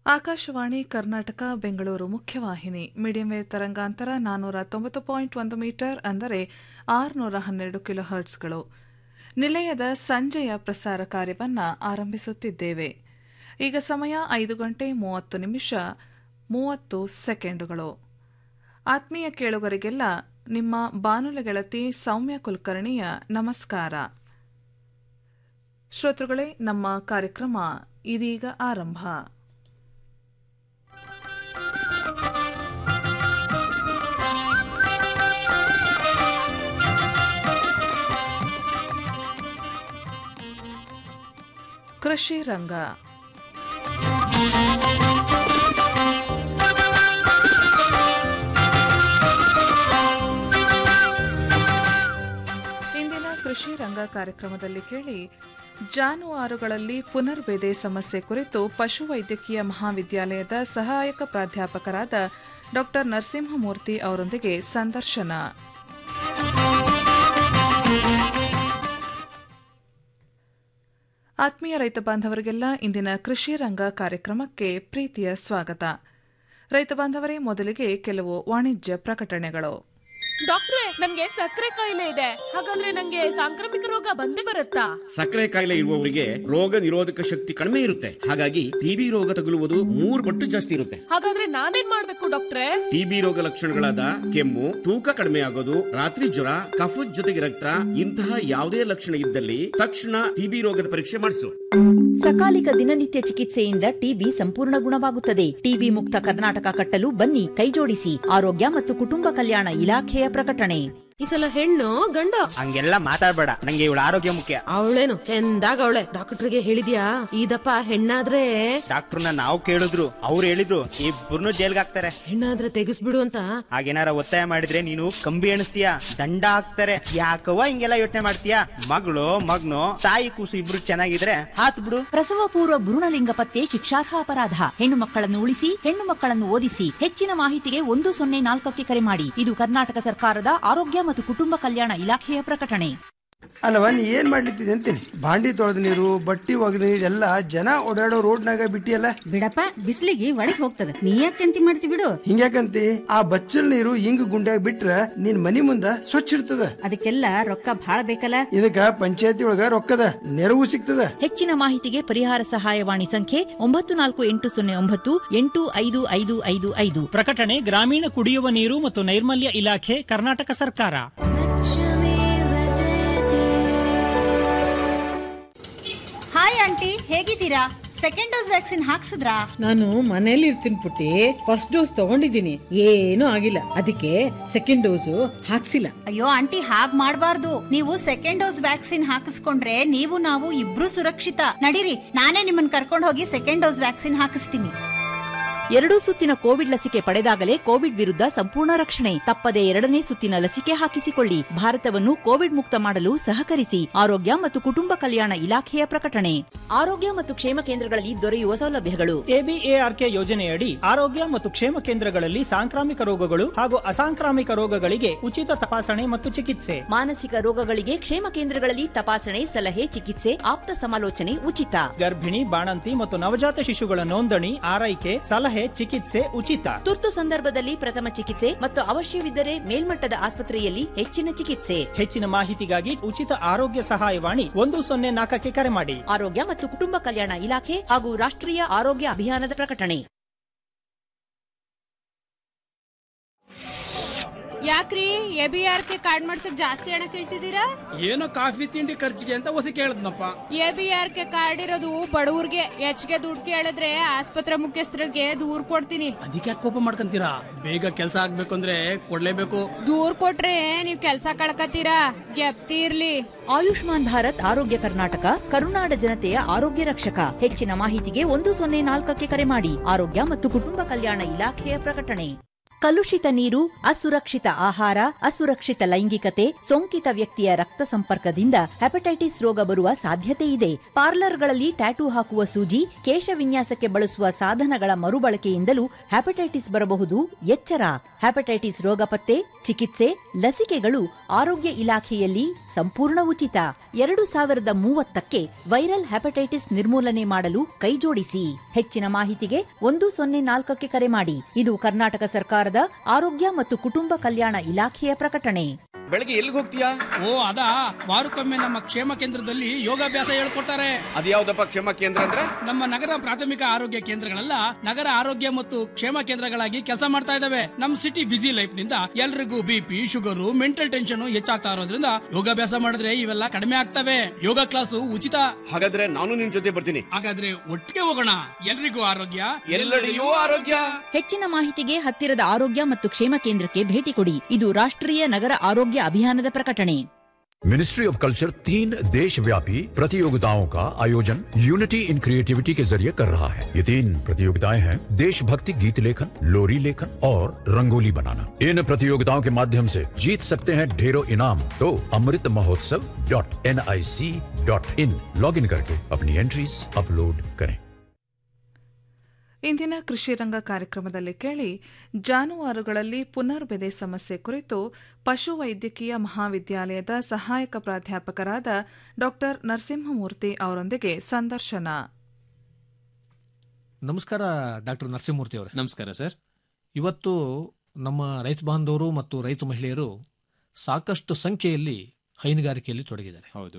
ಆಕಾಶವಾಣಿ ಕರ್ನಾಟಕ ಬೆಂಗಳೂರು ಮುಖ್ಯವಾಹಿನಿ medium wave ತರಂಗಾಂತರ ನಾನ್ನೂರ ತೊಂಬತ್ತು ಪಾಯಿಂಟ್ ಒಂದು ಮೀಟರ್ ಅಂದರೆ ಆರುನೂರ ಹನ್ನೆರಡು ಕಿಲೋ ಹರ್ಟ್ಸ್ಗಳು ನಿಲಯದ ಸಂಜೆಯ ಪ್ರಸಾರ ಕಾರ್ಯವನ್ನು ಆರಂಭಿಸುತ್ತಿದ್ದೇವೆ ಈಗ ಸಮಯ ಐದು ಗಂಟೆ ಮೂವತ್ತು ನಿಮಿಷ ಮೂವತ್ತು ಸೆಕೆಂಡುಗಳು ಆತ್ಮೀಯ ಕೇಳುಗರಿಗೆಲ್ಲ ನಿಮ್ಮ ಬಾನುಲಿ ಗೆಳತಿ ಸೌಮ್ಯ ಕುಲಕರ್ಣಿಯ ನಮಸ್ಕಾರ ಶ್ರೋತೃಗಳೇ ನಮ್ಮ ಕಾರ್ಯಕ್ರಮ ಇದೀಗ ಆರಂಭ ಕೃಷಿ ರಂಗ ಇಂದಿನ ಕೃಷಿ ರಂಗ ಕಾರ್ಯಕ್ರಮದಲ್ಲಿ ಕೇಳಿ ಜಾನುವಾರುಗಳಲ್ಲಿ ಪುನರ್ಬೇದೆ ಸಮಸ್ಯೆ ಕುರಿತು ಪಶುವೈದ್ಯಕೀಯ ಮಹಾವಿದ್ಯಾಲಯದ ಸಹಾಯಕ ಪ್ರಾಧ್ಯಾಪಕರಾದ ಡಾ ನರಸಿಂಹಮೂರ್ತಿ ಅವರೊಂದಿಗೆ ಸಂದರ್ಶನ ಆತ್ಮೀಯ ರೈತ ಬಾಂಧವರಿಗೆಲ್ಲ ಇಂದಿನ ಕೃಷಿ ರಂಗ ಕಾರ್ಯಕ್ರಮಕ್ಕೆ ಪ್ರೀತಿಯ ಸ್ವಾಗತ ರೈತ ಬಾಂಧವರೇ ಮೊದಲಿಗೆ ಕೆಲವು ವಾಣಿಜ್ಯ ಪ್ರಕಟಣೆಗಳು ಡಾಕ್ಟ್ರೆ ನನ್ಗೆ ಸಕ್ಕರೆ ಕಾಯಿಲೆ ಇದೆ ಹಾಗಂದ್ರೆ ನಂಗೆ ಸಾಂಕ್ರಾಮಿಕ ರೋಗ ಬಂದೇ ಬರುತ್ತಾ ಸಕ್ಕರೆ ಕಾಯಿಲೆ ಇರುವವರಿಗೆ ರೋಗ ನಿರೋಧಕ ಶಕ್ತಿ ಕಡಿಮೆ ಇರುತ್ತೆ ಹಾಗಾಗಿ ಟಿಬಿ ರೋಗ ತಗುಲುವುದು ಮೂರು ಪಟ್ಟು ಜಾಸ್ತಿ ಇರುತ್ತೆ ಹಾಗಾದ್ರೆ ನಾನೇನ್ ಮಾಡ್ಬೇಕು ಡಾಕ್ಟ್ರೆ ಟಿಬಿ ರೋಗ ಲಕ್ಷಣಗಳಾದ ಕೆಮ್ಮು ತೂಕ ಕಡಿಮೆ ಆಗೋದು ರಾತ್ರಿ ಜ್ವರ ಕಫದ ಜೊತೆಗೆ ರಕ್ತ ಇಂತಹ ಯಾವುದೇ ಲಕ್ಷಣ ಇದ್ದಲ್ಲಿ ತಕ್ಷಣ ಟಿಬಿ ರೋಗದ ಪರೀಕ್ಷೆ ಮಾಡಿಸು ಸಕಾಲಿಕ ದಿನನಿತ್ಯ ಚಿಕಿತ್ಸೆಯಿಂದ ಟಿಬಿ ಸಂಪೂರ್ಣ ಗುಣವಾಗುತ್ತದೆ ಟಿಬಿ ಮುಕ್ತ ಕರ್ನಾಟಕ ಕಟ್ಟಲು ಬನ್ನಿ ಕೈಜೋಡಿಸಿ ಆರೋಗ್ಯ ಮತ್ತು ಕುಟುಂಬ ಕಲ್ಯಾಣ ಇಲಾಖೆಯ ಪ್ರಕಟಣೆ ಈ ಸಲ ಹೆಣ್ಣು ಗಂಡು ಹಂಗೆಲ್ಲ ಮಾತಾಡ್ಬೇಡ ನಂಗೆ ಇವಳ ಆರೋಗ್ಯ ಮುಖ್ಯ ಅವಳೇನು ಚಂದಾಗ ಅವಳೆ ಡಾಕ್ಟರ್ಗೆ ಹೇಳಿದ್ಯಾ ಇದಪ್ಪ ಹೆಣ್ಣಾದ್ರೆ ಡಾಕ್ಟರ್ನ ನಾವು ಕೇಳಿದ್ರು ಅವ್ರು ಹೇಳಿದ್ರು ಇಬ್ಬರನ್ನು ಜೈಲ್ಗೆ ಹಾಕ್ತಾರೆ ಹೆಣ್ಣಾದ್ರೆ ತೆಗಿಸ್ಬಿಡು ಅಂತ ಹಾಗೇನಾರ ಒತ್ತಾಯ ಮಾಡಿದ್ರೆ ನೀನು ಕಂಬಿ ಎಣಿಸ್ತೀಯ ದಂಡ ಹಾಕ್ತಾರೆ ಯಾಕವ್ವ ಹಿಂಗೆಲ್ಲ ಯೋಚನೆ ಮಾಡ್ತೀಯ ಮಗಳು ಮಗ್ನು ತಾಯಿ ಕೂಸು ಇಬ್ರು ಚೆನ್ನಾಗಿದ್ರೆ ಹಾತ್ ಬಿಡು ಪ್ರಸವ ಪೂರ್ವ ಭ್ರೂಣಲಿಂಗ ಪತ್ತೆ ಶಿಕ್ಷಾರ್ಹ ಅಪರಾಧ ಹೆಣ್ಣು ಮಕ್ಕಳನ್ನು ಉಳಿಸಿ ಹೆಣ್ಣು ಮಕ್ಕಳನ್ನು ಓದಿಸಿ ಹೆಚ್ಚಿನ ಮಾಹಿತಿಗೆ ಒಂದು ಸೊನ್ನೆ ನಾಲ್ಕಕ್ಕೆ ಕರೆ ಮಾಡಿ ಇದು ಕರ್ನಾಟಕ ಸರ್ಕಾರದ ಆರೋಗ್ಯ ಮತ್ತು ಕುಟುಂಬ ಕಲ್ಯಾಣ ಇಲಾಖೆಯ ಪ್ರಕಟಣೆ ಅಲ್ಲವ ನೀ ಏನ್ ಮಾಡ್ಲಿತ್ತಿದೆ ಅಂತೀನಿ ಬಾಂಡಿ ತೊಳೆದ ನೀರು ಬಟ್ಟಿ ಒಗೆದ ನೀರು ಎಲ್ಲ ಜನ ಓಡಾಡೋ ರೋಡ್ನಾಗ ಬಿಟ್ಟಿಯಲ್ಲ ಬಿಡಪ್ಪ ಬಿಸಿಲಿಗೆ ಒಳಗ್ ಹೋಗ್ತದ ನೀ ಯಾಕೆ ಚಿಂತೆ ಮಾಡ್ತಿ ಬಿಡು ಹಿಂಗ್ಯಾಕಂತಿ ಆ ಬಚ್ಚಲ್ ನೀರು ಹಿಂಗ್ ಗುಂಡ್ಯಾಗ ಬಿಟ್ರ ನಿನ್ ಮನಿ ಮುಂದ ಸ್ವಚ್ಛ ಇರ್ತದ ಅದಕ್ಕೆಲ್ಲ ರೊಕ್ಕ ಭಾಳ ಬೇಕಲ್ಲ ಇದಕ್ಕ ಪಂಚಾಯತಿ ಒಳಗ ರೊಕ್ಕದ ನೆರವು ಸಿಗ್ತದ ಹೆಚ್ಚಿನ ಮಾಹಿತಿಗೆ ಪರಿಹಾರ ಸಹಾಯವಾಣಿ ಸಂಖ್ಯೆ ಒಂಬತ್ತು ನಾಲ್ಕು ಎಂಟು ಸೊನ್ನೆ ಒಂಬತ್ತು ಎಂಟು ಐದು ಐದು ಐದು ಐದು ಪ್ರಕಟಣೆ ಗ್ರಾಮೀಣ ಕುಡಿಯುವ ನೀರು ಮತ್ತು ನೈರ್ಮಲ್ಯ ಇಲಾಖೆ ಕರ್ನಾಟಕ ಸರ್ಕಾರ ಹಾಯ್ ಆಂಟಿ ಹೇಗಿದ್ದೀರಾ ಸೆಕೆಂಡ್ ಡೋಸ್ ವ್ಯಾಕ್ಸಿನ್ ಹಾಕ್ಸಿದ್ರಾ ನಾನು ಮನೇಲಿ ಇರ್ತೀನಿ ಪುಟ್ಟಿ ಫಸ್ಟ್ ಡೋಸ್ ತಗೊಂಡಿದ್ದೀನಿ ಏನೂ ಆಗಿಲ್ಲ ಅದಕ್ಕೆ ಸೆಕೆಂಡ್ ಡೋಸು ಹಾಕ್ಸಿಲ್ಲ ಅಯ್ಯೋ ಆಂಟಿ ಹಾಗ್ ಮಾಡ್ಬಾರ್ದು ನೀವು ಸೆಕೆಂಡ್ ಡೋಸ್ ವ್ಯಾಕ್ಸಿನ್ ಹಾಕಿಸ್ಕೊಂಡ್ರೆ ನೀವು ನಾವು ಇಬ್ರು ಸುರಕ್ಷಿತ ನಡೀರಿ ನಾನೇ ನಿಮ್ಮನ್ನ ಕರ್ಕೊಂಡು ಹೋಗಿ ಸೆಕೆಂಡ್ ಡೋಸ್ ವ್ಯಾಕ್ಸಿನ್ ಹಾಕಿಸ್ತೀನಿ ಎರಡೂ ಸುತ್ತಿನ ಕೋವಿಡ್ ಲಸಿಕೆ ಪಡೆದಾಗಲೇ ಕೋವಿಡ್ ವಿರುದ್ಧ ಸಂಪೂರ್ಣ ರಕ್ಷಣೆ ತಪ್ಪದೆ ಎರಡನೇ ಸುತ್ತಿನ ಲಸಿಕೆ ಹಾಕಿಸಿಕೊಳ್ಳಿ ಭಾರತವನ್ನು ಕೋವಿಡ್ ಮುಕ್ತ ಮಾಡಲು ಸಹಕರಿಸಿ ಆರೋಗ್ಯ ಮತ್ತು ಕುಟುಂಬ ಕಲ್ಯಾಣ ಇಲಾಖೆಯ ಪ್ರಕಟಣೆ ಆರೋಗ್ಯ ಮತ್ತು ಕ್ಷೇಮ ಕೇಂದ್ರಗಳಲ್ಲಿ ದೊರೆಯುವ ಸೌಲಭ್ಯಗಳು ಎಬಿಎಆರ್ಕೆ ಯೋಜನೆಯಡಿ ಆರೋಗ್ಯ ಮತ್ತು ಕ್ಷೇಮ ಕೇಂದ್ರಗಳಲ್ಲಿ ಸಾಂಕ್ರಾಮಿಕ ರೋಗಗಳು ಹಾಗೂ ಅಸಾಂಕ್ರಾಮಿಕ ರೋಗಗಳಿಗೆ ಉಚಿತ ತಪಾಸಣೆ ಮತ್ತು ಚಿಕಿತ್ಸೆ ಮಾನಸಿಕ ರೋಗಗಳಿಗೆ ಕ್ಷೇಮ ಕೇಂದ್ರಗಳಲ್ಲಿ ತಪಾಸಣೆ ಸಲಹೆ ಚಿಕಿತ್ಸೆ ಆಪ್ತ ಸಮಾಲೋಚನೆ ಉಚಿತ ಗರ್ಭಿಣಿ ಬಾಣಂತಿ ಮತ್ತು ನವಜಾತ ಶಿಶುಗಳ ನೋಂದಣಿ ಆರೈಕೆ ಸಲಹೆ ಚಿಕಿತ್ಸೆ ಉಚಿತ ತುರ್ತು ಸಂದರ್ಭದಲ್ಲಿ ಪ್ರಥಮ ಚಿಕಿತ್ಸೆ ಮತ್ತು ಅವಶ್ಯವಿದ್ದರೆ ಮೇಲ್ಮಟ್ಟದ ಆಸ್ಪತ್ರೆಯಲ್ಲಿ ಹೆಚ್ಚಿನ ಚಿಕಿತ್ಸೆ ಹೆಚ್ಚಿನ ಮಾಹಿತಿಗಾಗಿ ಉಚಿತ ಆರೋಗ್ಯ ಸಹಾಯವಾಣಿ ಒಂದು ಸೊನ್ನೆ ನಾಲ್ಕಕ್ಕೆ ಕರೆ ಮಾಡಿ ಆರೋಗ್ಯ ಮತ್ತು ಕುಟುಂಬ ಕಲ್ಯಾಣ ಇಲಾಖೆ ಹಾಗೂ ರಾಷ್ಟ್ರೀಯ ಆರೋಗ್ಯ ಅಭಿಯಾನದ ಪ್ರಕಟಣೆ ಯಾಕ್ರಿ A B R K card ಮಾಡ್ಸಕ್ ಜಾಸ್ತಿ ಹಣ ಕೇಳ್ತಿದ್ದೀರಾ ಏನೋ ಕಾಫಿ ತಿಂಡಿ ಖರ್ಚಿಗೆ ಅಂತ ಹೊಸ ಕೇಳದ್ನಪ್ಪ A B R K card ಇರೋದು ಬಡವ್ರಿಗೆ ಹೆಚ್ಚಿಗೆ ದುಡ್ಡು ಕೇಳಿದ್ರೆ ಆಸ್ಪತ್ರೆ ಮುಖ್ಯಸ್ಥರಿಗೆ ದೂರ್ ಕೊಡ್ತೀನಿ ಅದಕ್ಕೆ ಕೋಪ ಮಾಡ್ಕೊಂತೀರಾ ಬೇಗ ಕೆಲಸ ಆಗ್ಬೇಕು ಅಂದ್ರೆ ಕೊಡ್ಲೇಬೇಕು ದೂರ್ ಕೊಟ್ರೆ ನೀವ್ ಕೆಲ್ಸ ಕಳ್ಕತ್ತೀರಾ ಗೆಪ್ತಿ ಇರ್ಲಿ ಆಯುಷ್ಮಾನ್ ಭಾರತ್ ಆರೋಗ್ಯ ಕರ್ನಾಟಕ ಕರುನಾಡ ಜನತೆಯ ಆರೋಗ್ಯ ರಕ್ಷಕ ಹೆಚ್ಚಿನ ಮಾಹಿತಿಗೆ ಒಂದು ಸೊನ್ನೆ ನಾಲ್ಕಕ್ಕೆ ಕರೆ ಮಾಡಿ ಆರೋಗ್ಯ ಮತ್ತು ಕುಟುಂಬ ಕಲ್ಯಾಣ ಇಲಾಖೆಯ ಪ್ರಕಟಣೆ ಕಲುಷಿತ ನೀರು ಅಸುರಕ್ಷಿತ ಆಹಾರ ಅಸುರಕ್ಷಿತ ಲೈಂಗಿಕತೆ ಸೋಂಕಿತ ವ್ಯಕ್ತಿಯ ರಕ್ತ ಸಂಪರ್ಕದಿಂದ ಹೆಪಟೈಟಿಸ್ ರೋಗ ಬರುವ ಸಾಧ್ಯತೆ ಇದೆ ಪಾರ್ಲರ್ಗಳಲ್ಲಿ ಟ್ಯಾಟೂ ಹಾಕುವ ಸೂಜಿ ಕೇಶ ವಿನ್ಯಾಸಕ್ಕೆ ಬಳಸುವ ಸಾಧನಗಳ ಮರುಬಳಕೆಯಿಂದಲೂ ಹೆಪಟೈಟಿಸ್ ಬರಬಹುದು ಎಚ್ಚರ ಹೆಪಟೈಟಿಸ್ ರೋಗ ಪತ್ತೆ ಚಿಕಿತ್ಸೆ ಲಸಿಕೆಗಳು ಆರೋಗ್ಯ ಇಲಾಖೆಯಲ್ಲಿ ಸಂಪೂರ್ಣ ಉಚಿತ ಎರಡು ಸಾವಿರದ ಮೂವತ್ತಕ್ಕೆ ವೈರಲ್ ಹೆಪಟೈಟಿಸ್ ನಿರ್ಮೂಲನೆ ಮಾಡಲು ಕೈಜೋಡಿಸಿ ಹೆಚ್ಚಿನ ಮಾಹಿತಿಗೆ ಒಂದು ಸೊನ್ನೆ ನಾಲ್ಕಕ್ಕೆ ಕರೆ ಮಾಡಿ ಇದು ಕರ್ನಾಟಕ ಸರ್ಕಾರದ ಆರೋಗ್ಯ ಮತ್ತು ಕುಟುಂಬ ಕಲ್ಯಾಣ ಇಲಾಖೆಯ ಪ್ರಕಟಣೆ ಬೆಳಗ್ಗೆ ಎಲ್ಲಿಗೆ ಹೋಗ್ತೀಯಾ ಓ ಅದಾ ವಾರಕ್ಕೊಮ್ಮೆ ನಮ್ಮ ಕ್ಷೇಮ ಕೇಂದ್ರದಲ್ಲಿ ಯೋಗಾಭ್ಯಾಸ ಹೇಳ್ಕೊಡ್ತಾರೆ ಅದ್ಯಾವ್ದಪ್ಪ ಕ್ಷೇಮ ಕೇಂದ್ರ ಅಂದ್ರೆ ನಮ್ಮ ನಗರ ಪ್ರಾಥಮಿಕ ಆರೋಗ್ಯ ಕೇಂದ್ರಗಳೆಲ್ಲ ನಗರ ಆರೋಗ್ಯ ಮತ್ತು ಕ್ಷೇಮ ಕೇಂದ್ರಗಳಾಗಿ ಕೆಲಸ ಮಾಡ್ತಾ ಇದಾವೆ ನಮ್ ಸಿಟಿ ಬಿಸಿ ಲೈಫ್ ನಿಂದ ಎಲ್ರಿಗೂ ಬಿಪಿ ಶುಗರು ಮೆಂಟಲ್ ಟೆನ್ಷನ್ ಹೆಚ್ಚಾಗ್ತಾ ಇರೋದ್ರಿಂದ ಯೋಗಾಭ್ಯಾಸ ಮಾಡಿದ್ರೆ ಇವೆಲ್ಲ ಕಡಿಮೆ ಆಗ್ತವೆ ಯೋಗ ಕ್ಲಾಸು ಉಚಿತ ಹಾಗಾದ್ರೆ ನಾನು ನಿನ್ ಜೊತೆ ಬರ್ತೀನಿ ಹಾಗಾದ್ರೆ ಒಟ್ಟಿಗೆ ಹೋಗೋಣ ಎಲ್ರಿಗೂ ಆರೋಗ್ಯ ಎಲ್ಲೆಡೆಯೂ ಆರೋಗ್ಯ ಹೆಚ್ಚಿನ ಮಾಹಿತಿಗೆ ಹತ್ತಿರದ ಆರೋಗ್ಯ ಮತ್ತು ಕ್ಷೇಮ ಕೇಂದ್ರಕ್ಕೆ ಭೇಟಿ ಕೊಡಿ ಇದು ರಾಷ್ಟ್ರೀಯ ನಗರ ಆರೋಗ್ಯ ಅಭಿಯಾನದ ಪ್ರಕಟಣೆ मिनिस्ट्री ऑफ कल्चर तीन देश व्यापी प्रतियोगिताओं का आयोजन यूनिटी इन क्रिएटिविटी के जरिए कर रहा है ये तीन प्रतियोगिताएं हैं देशभक्ति गीत लेखन लोरी लेखन और रंगोली बनाना इन प्रतियोगिताओं के माध्यम से जीत सकते हैं ढेरों इनाम तो Amrit Mahotsav dot N I C dot in log in करके अपनी एंट्रीज अपलोड करें ಇಂದಿನ ಕೃಷಿ ರಂಗ ಕಾರ್ಯಕ್ರಮದಲ್ಲಿ ಕೇಳಿ ಜಾನುವಾರುಗಳಲ್ಲಿ ಪುನರ್ಬೆದೆ ಸಮಸ್ಯೆ ಕುರಿತು ಪಶುವೈದ್ಯಕೀಯ ಮಹಾವಿದ್ಯಾಲಯದ ಸಹಾಯಕ ಪ್ರಾಧ್ಯಾಪಕರಾದ ಡಾ ನರಸಿಂಹಮೂರ್ತಿ ಅವರೊಂದಿಗೆ ಸಂದರ್ಶನ ನಮಸ್ಕಾರ ಡಾಕ್ಟರ್ ನರಸಿಂಹಮೂರ್ತಿ ಅವರೇ ನಮಸ್ಕಾರ ಸರ್ ಇವತ್ತು ನಮ್ಮ ರೈತ ಬಾಂಧವರು ಮತ್ತು ರೈತ ಮಹಿಳೆಯರು ಸಾಕಷ್ಟು ಸಂಖ್ಯೆಯಲ್ಲಿ ಹೈನುಗಾರಿಕೆಯಲ್ಲಿ ತೊಡಗಿದ್ದಾರೆ ಹೌದು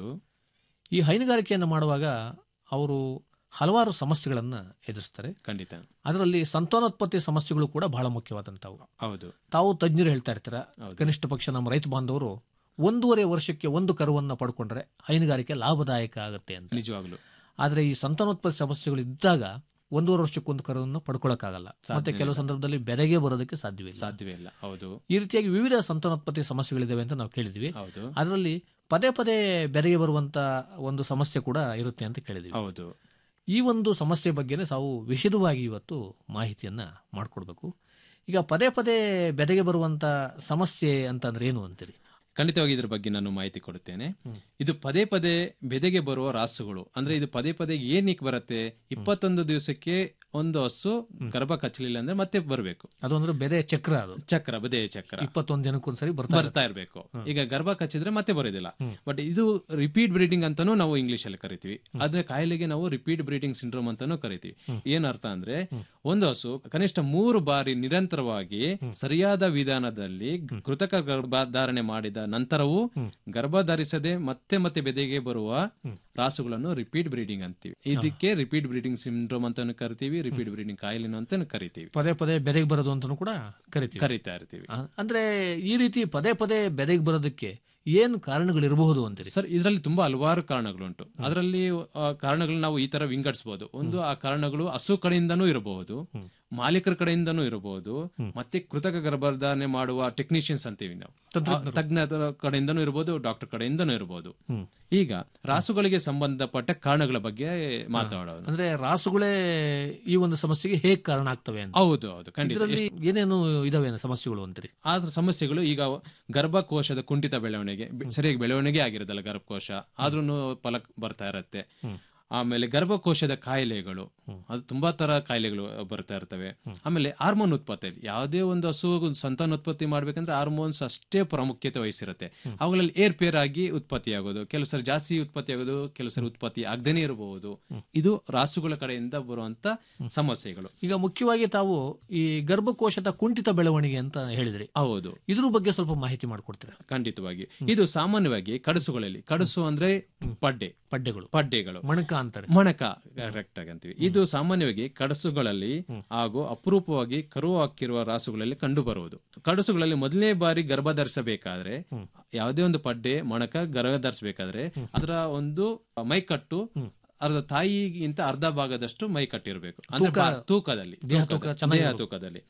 ಈ ಹೈನುಗಾರಿಕೆಯನ್ನು ಮಾಡುವಾಗ ಅವರು ಹಲವಾರು ಸಮಸ್ಯೆಗಳನ್ನು ಎದುರಿಸ್ತಾರೆ ಖಂಡಿತ ಅದರಲ್ಲಿ ಸಂತಾನೋತ್ಪತ್ತಿ ಸಮಸ್ಯೆಗಳು ಕೂಡ ಬಹಳ ಮುಖ್ಯವಾದಂಥವು ಹೌದು ತಾವು ತಜ್ಞರು ಹೇಳ್ತಾ ಇರ್ತೀರ ಕನಿಷ್ಠ ಪಕ್ಷ ನಮ್ಮ ರೈತ ಬಾಂಧವರು ಒಂದೂವರೆ ವರ್ಷಕ್ಕೆ ಒಂದು ಕರುವನ್ನು ಪಡ್ಕೊಂಡ್ರೆ ಹೈನುಗಾರಿಕೆ ಲಾಭದಾಯಕ ಆಗುತ್ತೆ ಅಂತ ನಿಜವಾಗ್ಲು ಆದರೆ ಈ ಸಂತಾನೋತ್ಪತ್ತಿ ಸಮಸ್ಯೆಗಳು ಇದ್ದಾಗ ಒಂದೂವರೆ ವರ್ಷಕ್ಕೆ ಒಂದು ಕರುವನ್ನು ಪಡ್ಕೊಳ್ಳೋಕ್ಕಾಗಲ್ಲ ಮತ್ತೆ ಸಾಧ್ಯವಿಲ್ಲ. ಕೆಲವು ಸಂದರ್ಭದಲ್ಲಿ ಬೆರೆಗೆ ಬರೋದಕ್ಕೆ ಸಾಧ್ಯವಿಲ್ಲ ಸಾಧ್ಯವೇ ಇಲ್ಲ ಹೌದು ಈ ರೀತಿಯಾಗಿ ವಿವಿಧ ಸಂತಾನೋತ್ಪತ್ತಿ ಸಮಸ್ಯೆಗಳಿದಾವೆ ಅಂತ ನಾವು ಕೇಳಿದ್ವಿ ಹೌದು ಅದರಲ್ಲಿ ಪದೇ ಪದೇ ಬೆರೆಗೆ ಬರುವಂತ ಒಂದು ಸಮಸ್ಯೆ ಕೂಡ ಇರುತ್ತೆ ಅಂತ ಕೇಳಿದ್ವಿ ಹೌದು ಈ ಒಂದು ಸಮಸ್ಯೆ ಬಗ್ಗೆನೇ ತಾವು ವಿಶದವಾಗಿ ಇವತ್ತು ಮಾಹಿತಿಯನ್ನ ಮಾಡಿಕೊಡ್ಬೇಕು ಈಗ ಪದೇ ಪದೇ ಬೆದೆಗೆ ಬರುವಂತ ಸಮಸ್ಯೆ ಅಂತಂದ್ರೆ ಏನು ಅಂತೀರಿ ಖಂಡಿತವಾಗಿ ಇದ್ರ ಬಗ್ಗೆ ನಾನು ಮಾಹಿತಿ ಕೊಡುತ್ತೇನೆ ಇದು ಪದೇ ಪದೇ ಬೆದೆಗೆ ಬರುವ ರಾಸುಗಳು ಅಂದ್ರೆ ಇದು ಪದೇ ಪದೇ ಏನಕ್ಕೆ ಬರುತ್ತೆ ಇಪ್ಪತ್ತೊಂದು ದಿವಸಕ್ಕೆ ಒಂದು ಹಸು ಗರ್ಭ ಕಚ್ಚಲಿಲ್ಲ ಅಂದ್ರೆ ಮತ್ತೆ ಬರಬೇಕು ಅದು ಅಂದ್ರೆ ಬೆದೆ ಚಕ್ರ ಅದು ಚಕ್ರ ಬದೇ ಚಕ್ರ ಇಪ್ಪತ್ತೊಂದು ದಿನಕ್ಕೊಂದ್ಸರಿ ಬರ್ತಾ ಬರ್ತಾ ಇರಬೇಕು ಈಗ ಗರ್ಭ ಕಚ್ಚಿದ್ರೆ ಮತ್ತೆ ಬರೋದಿಲ್ಲ ಬಟ್ ಇದು ರಿಪೀಟ್ ಬ್ರೀಡಿಂಗ್ ಅಂತಾನೂ ನಾವು ಇಂಗ್ಲಿಷ್ ಅಲ್ಲಿ ಕರಿತೀವಿ ಅದ್ರ ಕಾಯಿಲೆಗೆ ನಾವು ರಿಪೀಟ್ ಬ್ರೀಡಿಂಗ್ ಸಿಂಡ್ರೋಮ್ ಅಂತಾನೂ ಕರಿತೀವಿ ಏನ್ ಅರ್ಥ ಅಂದ್ರೆ ಒಂದು ಹಸು ಕನಿಷ್ಠ ಮೂರು ಬಾರಿ ನಿರಂತರವಾಗಿ ಸರಿಯಾದ ವಿಧಾನದಲ್ಲಿ ಕೃತಕ ಗರ್ಭಧಾರಣೆ ಮಾಡಿದ ನಂತರವೂ ಗರ್ಭ ಧರಿಸದೆ ಮತ್ತೆ ಮತ್ತೆ ಬೆದೆಗೆ ಬರುವ ರಾಸುಗಳನ್ನು ರಿಪೀಟ್ ಬ್ರೀಡಿಂಗ್ ಅಂತೀವಿ ಇದಕ್ಕೆ ರಿಪೀಟ್ ಬ್ರೀಡಿಂಗ್ ಸಿಂಡ್ರೋಮ್ ಅಂತಾನು ಕರಿತೀವಿ ರಿಪೀಟ್ ಬ್ರೀಡಿಂಗ್ ಕಾಯಿಲೆ ಅಂತಾನು ಕರಿತೀವಿ ಪದೇ ಪದೇ ಬೆದೆಗೆ ಬರೋದು ಅಂತಾನು ಕೂಡ ಕರಿತೀವಿ ಕರಿತಾ ಇರ್ತೀವಿ ಆ, ಅಂದ್ರೆ ಈ ರೀತಿ ಪದೇ ಪದೇ ಬೆದೆಗೆ ಬರೋದಕ್ಕೆ ಏನು ಕಾರಣಗಳಿರಬಹುದು ಅಂತೀರಿ ಸರ್ ಇದರಲ್ಲಿ ತುಂಬಾ ಹಲವಾರು ಕಾರಣಗಳುಂಟು ಅದರಲ್ಲಿ ಆ, ಕಾರಣಗಳನ್ನ ನಾವು ಈ ತರ ವಿಂಗಡಿಸಬಹುದು ಒಂದು ಆ ಕಾರಣಗಳು ಹಸು ಕಡೆಯಿಂದನೂ ಇರಬಹುದು ಮಾಲೀಕರ ಕಡೆಯಿಂದನೂ ಇರಬಹುದು ಮತ್ತೆ ಕೃತಕ ಗರ್ಭಧಾರಣೆ ಮಾಡುವ ಟೆಕ್ನಿಷಿಯನ್ಸ್ ಅಂತೀವಿ ನಾವು ಆ, ತಜ್ಞರ ಕಡೆಯಿಂದನೂ ಇರಬಹುದು ಡಾಕ್ಟರ್ ಕಡೆಯಿಂದನೂ ಇರಬಹುದು ಈಗ ರಾಸುಗಳಿಗೆ ಸಂಬಂಧಪಟ್ಟ ಕಾರಣಗಳ ಬಗ್ಗೆ ಮಾತಾಡೋಣ ಅಂದ್ರೆ ರಾಸುಗಳೇ ಈ ಒಂದು ಸಮಸ್ಯೆಗೆ ಹೇಗೆ ಕಾರಣ ಆಗ್ತವೆ ಅಂತ ಹೌದು ಹೌದು ಖಂಡಿತ ಇದರಲ್ಲಿ ಏನೇನು ಇದಾವೆ ಸಮಸ್ಯೆಗಳು ಅಂತೀರಿ ಆದ್ರ ಸಮಸ್ಯೆಗಳು ಈಗ ಗರ್ಭಕೋಶದ ಕುಂಠಿತ ಬೆಳವಣಿಗೆ ಬೆ- ಸರಿಯಾಗಿ ಬೆಳವಣಿಗೆ ಆಗಿರೋದಲ್ಲ ಗರ್ಭಕೋಶ ಆದ್ರೂ ಫಲಕ್ ಬರ್ತಾ ಇರತ್ತೆ ಆಮೇಲೆ ಗರ್ಭಕೋಶದ ಕಾಯಿಲೆಗಳು ಅದು ತುಂಬಾ ತರ ಕಾಯಿಲೆಗಳು ಬರ್ತಾ ಇರ್ತವೆ ಆಮೇಲೆ ಹಾರ್ಮೋನ್ ಉತ್ಪತ್ತಿ ಯಾವುದೇ ಒಂದು ಹಸು ಸಂತಾನೋತ್ಪತ್ತಿ ಮಾಡ್ಬೇಕಂದ್ರೆ ಹಾರ್ಮೋನ್ಸ್ ಅಷ್ಟೇ ಪ್ರಾಮುಖ್ಯತೆ ವಹಿಸಿರುತ್ತೆ ಅವುಗಳಲ್ಲಿ ಏರ್ ಪೇರ್ ಆಗಿ ಉತ್ಪತ್ತಿ ಆಗೋದು ಕೆಲವು ಸರಿ ಜಾಸ್ತಿ ಉತ್ಪತ್ತಿ ಆಗೋದು ಕೆಲವು ಸರಿ ಉತ್ಪತ್ತಿ ಆಗದೇನೆ ಇರಬಹುದು ಇದು ರಾಸುಗಳ ಕಡೆಯಿಂದ ಬರುವಂತ ಸಮಸ್ಯೆಗಳು ಈಗ ಮುಖ್ಯವಾಗಿ ತಾವು ಈ ಗರ್ಭಕೋಶದ ಕುಂಠಿತ ಬೆಳವಣಿಗೆ ಅಂತ ಹೇಳಿದ್ರಿ ಹೌದು ಇದ್ರ ಬಗ್ಗೆ ಸ್ವಲ್ಪ ಮಾಹಿತಿ ಮಾಡ್ಕೊಡ್ತೀರಾ ಖಂಡಿತವಾಗಿ ಇದು ಸಾಮಾನ್ಯವಾಗಿ ಕಡಸುಗಳಲ್ಲಿ ಕಡಸು ಅಂದ್ರೆ ಪಡ್ಡೆ ಪಡ್ಡೆಗಳು ಪಡ್ಡೆಗಳು ಮಣಕ ಅಂತಾರೆ ಮೊಣಕ ಕರೆಕ್ಟ್ ಆಗಿ ಅಂತೀವಿ ಇದು ಸಾಮಾನ್ಯವಾಗಿ ಕಡಸುಗಳಲ್ಲಿ ಹಾಗೂ ಅಪರೂಪವಾಗಿ ಕರು ಹಾಕಿರುವ ರಾಸುಗಳಲ್ಲಿ ಕಂಡು ಬರುವುದು ಕಡಸುಗಳಲ್ಲಿ ಮೊದಲನೇ ಬಾರಿ ಗರ್ಭ ಧರಿಸಬೇಕಾದ್ರೆ ಯಾವುದೇ ಒಂದು ಪಡ್ಡೆ ಮೊಣಕ ಗರ್ಭ ಧರಿಸಬೇಕಾದ್ರೆ ಅದರ ಒಂದು ಮೈಕಟ್ಟು ಅರ್ಧ ತಾಯಿಗಿಂತ ಅರ್ಧ ಭಾಗದಷ್ಟು ಮೈ ಕಟ್ಟಿರ್ಬೇಕು ಅಂದ್ರೆ ತೂಕ- ಬಾ- ತೂಕದಲ್ಲಿ ದೇಹ ತೂಕದ- ತೂಕ ಚೆನ್ನಾಗಿ ದೇಹ ಇರ್ಬೇಕು. ತೂಕದಲ್ಲಿ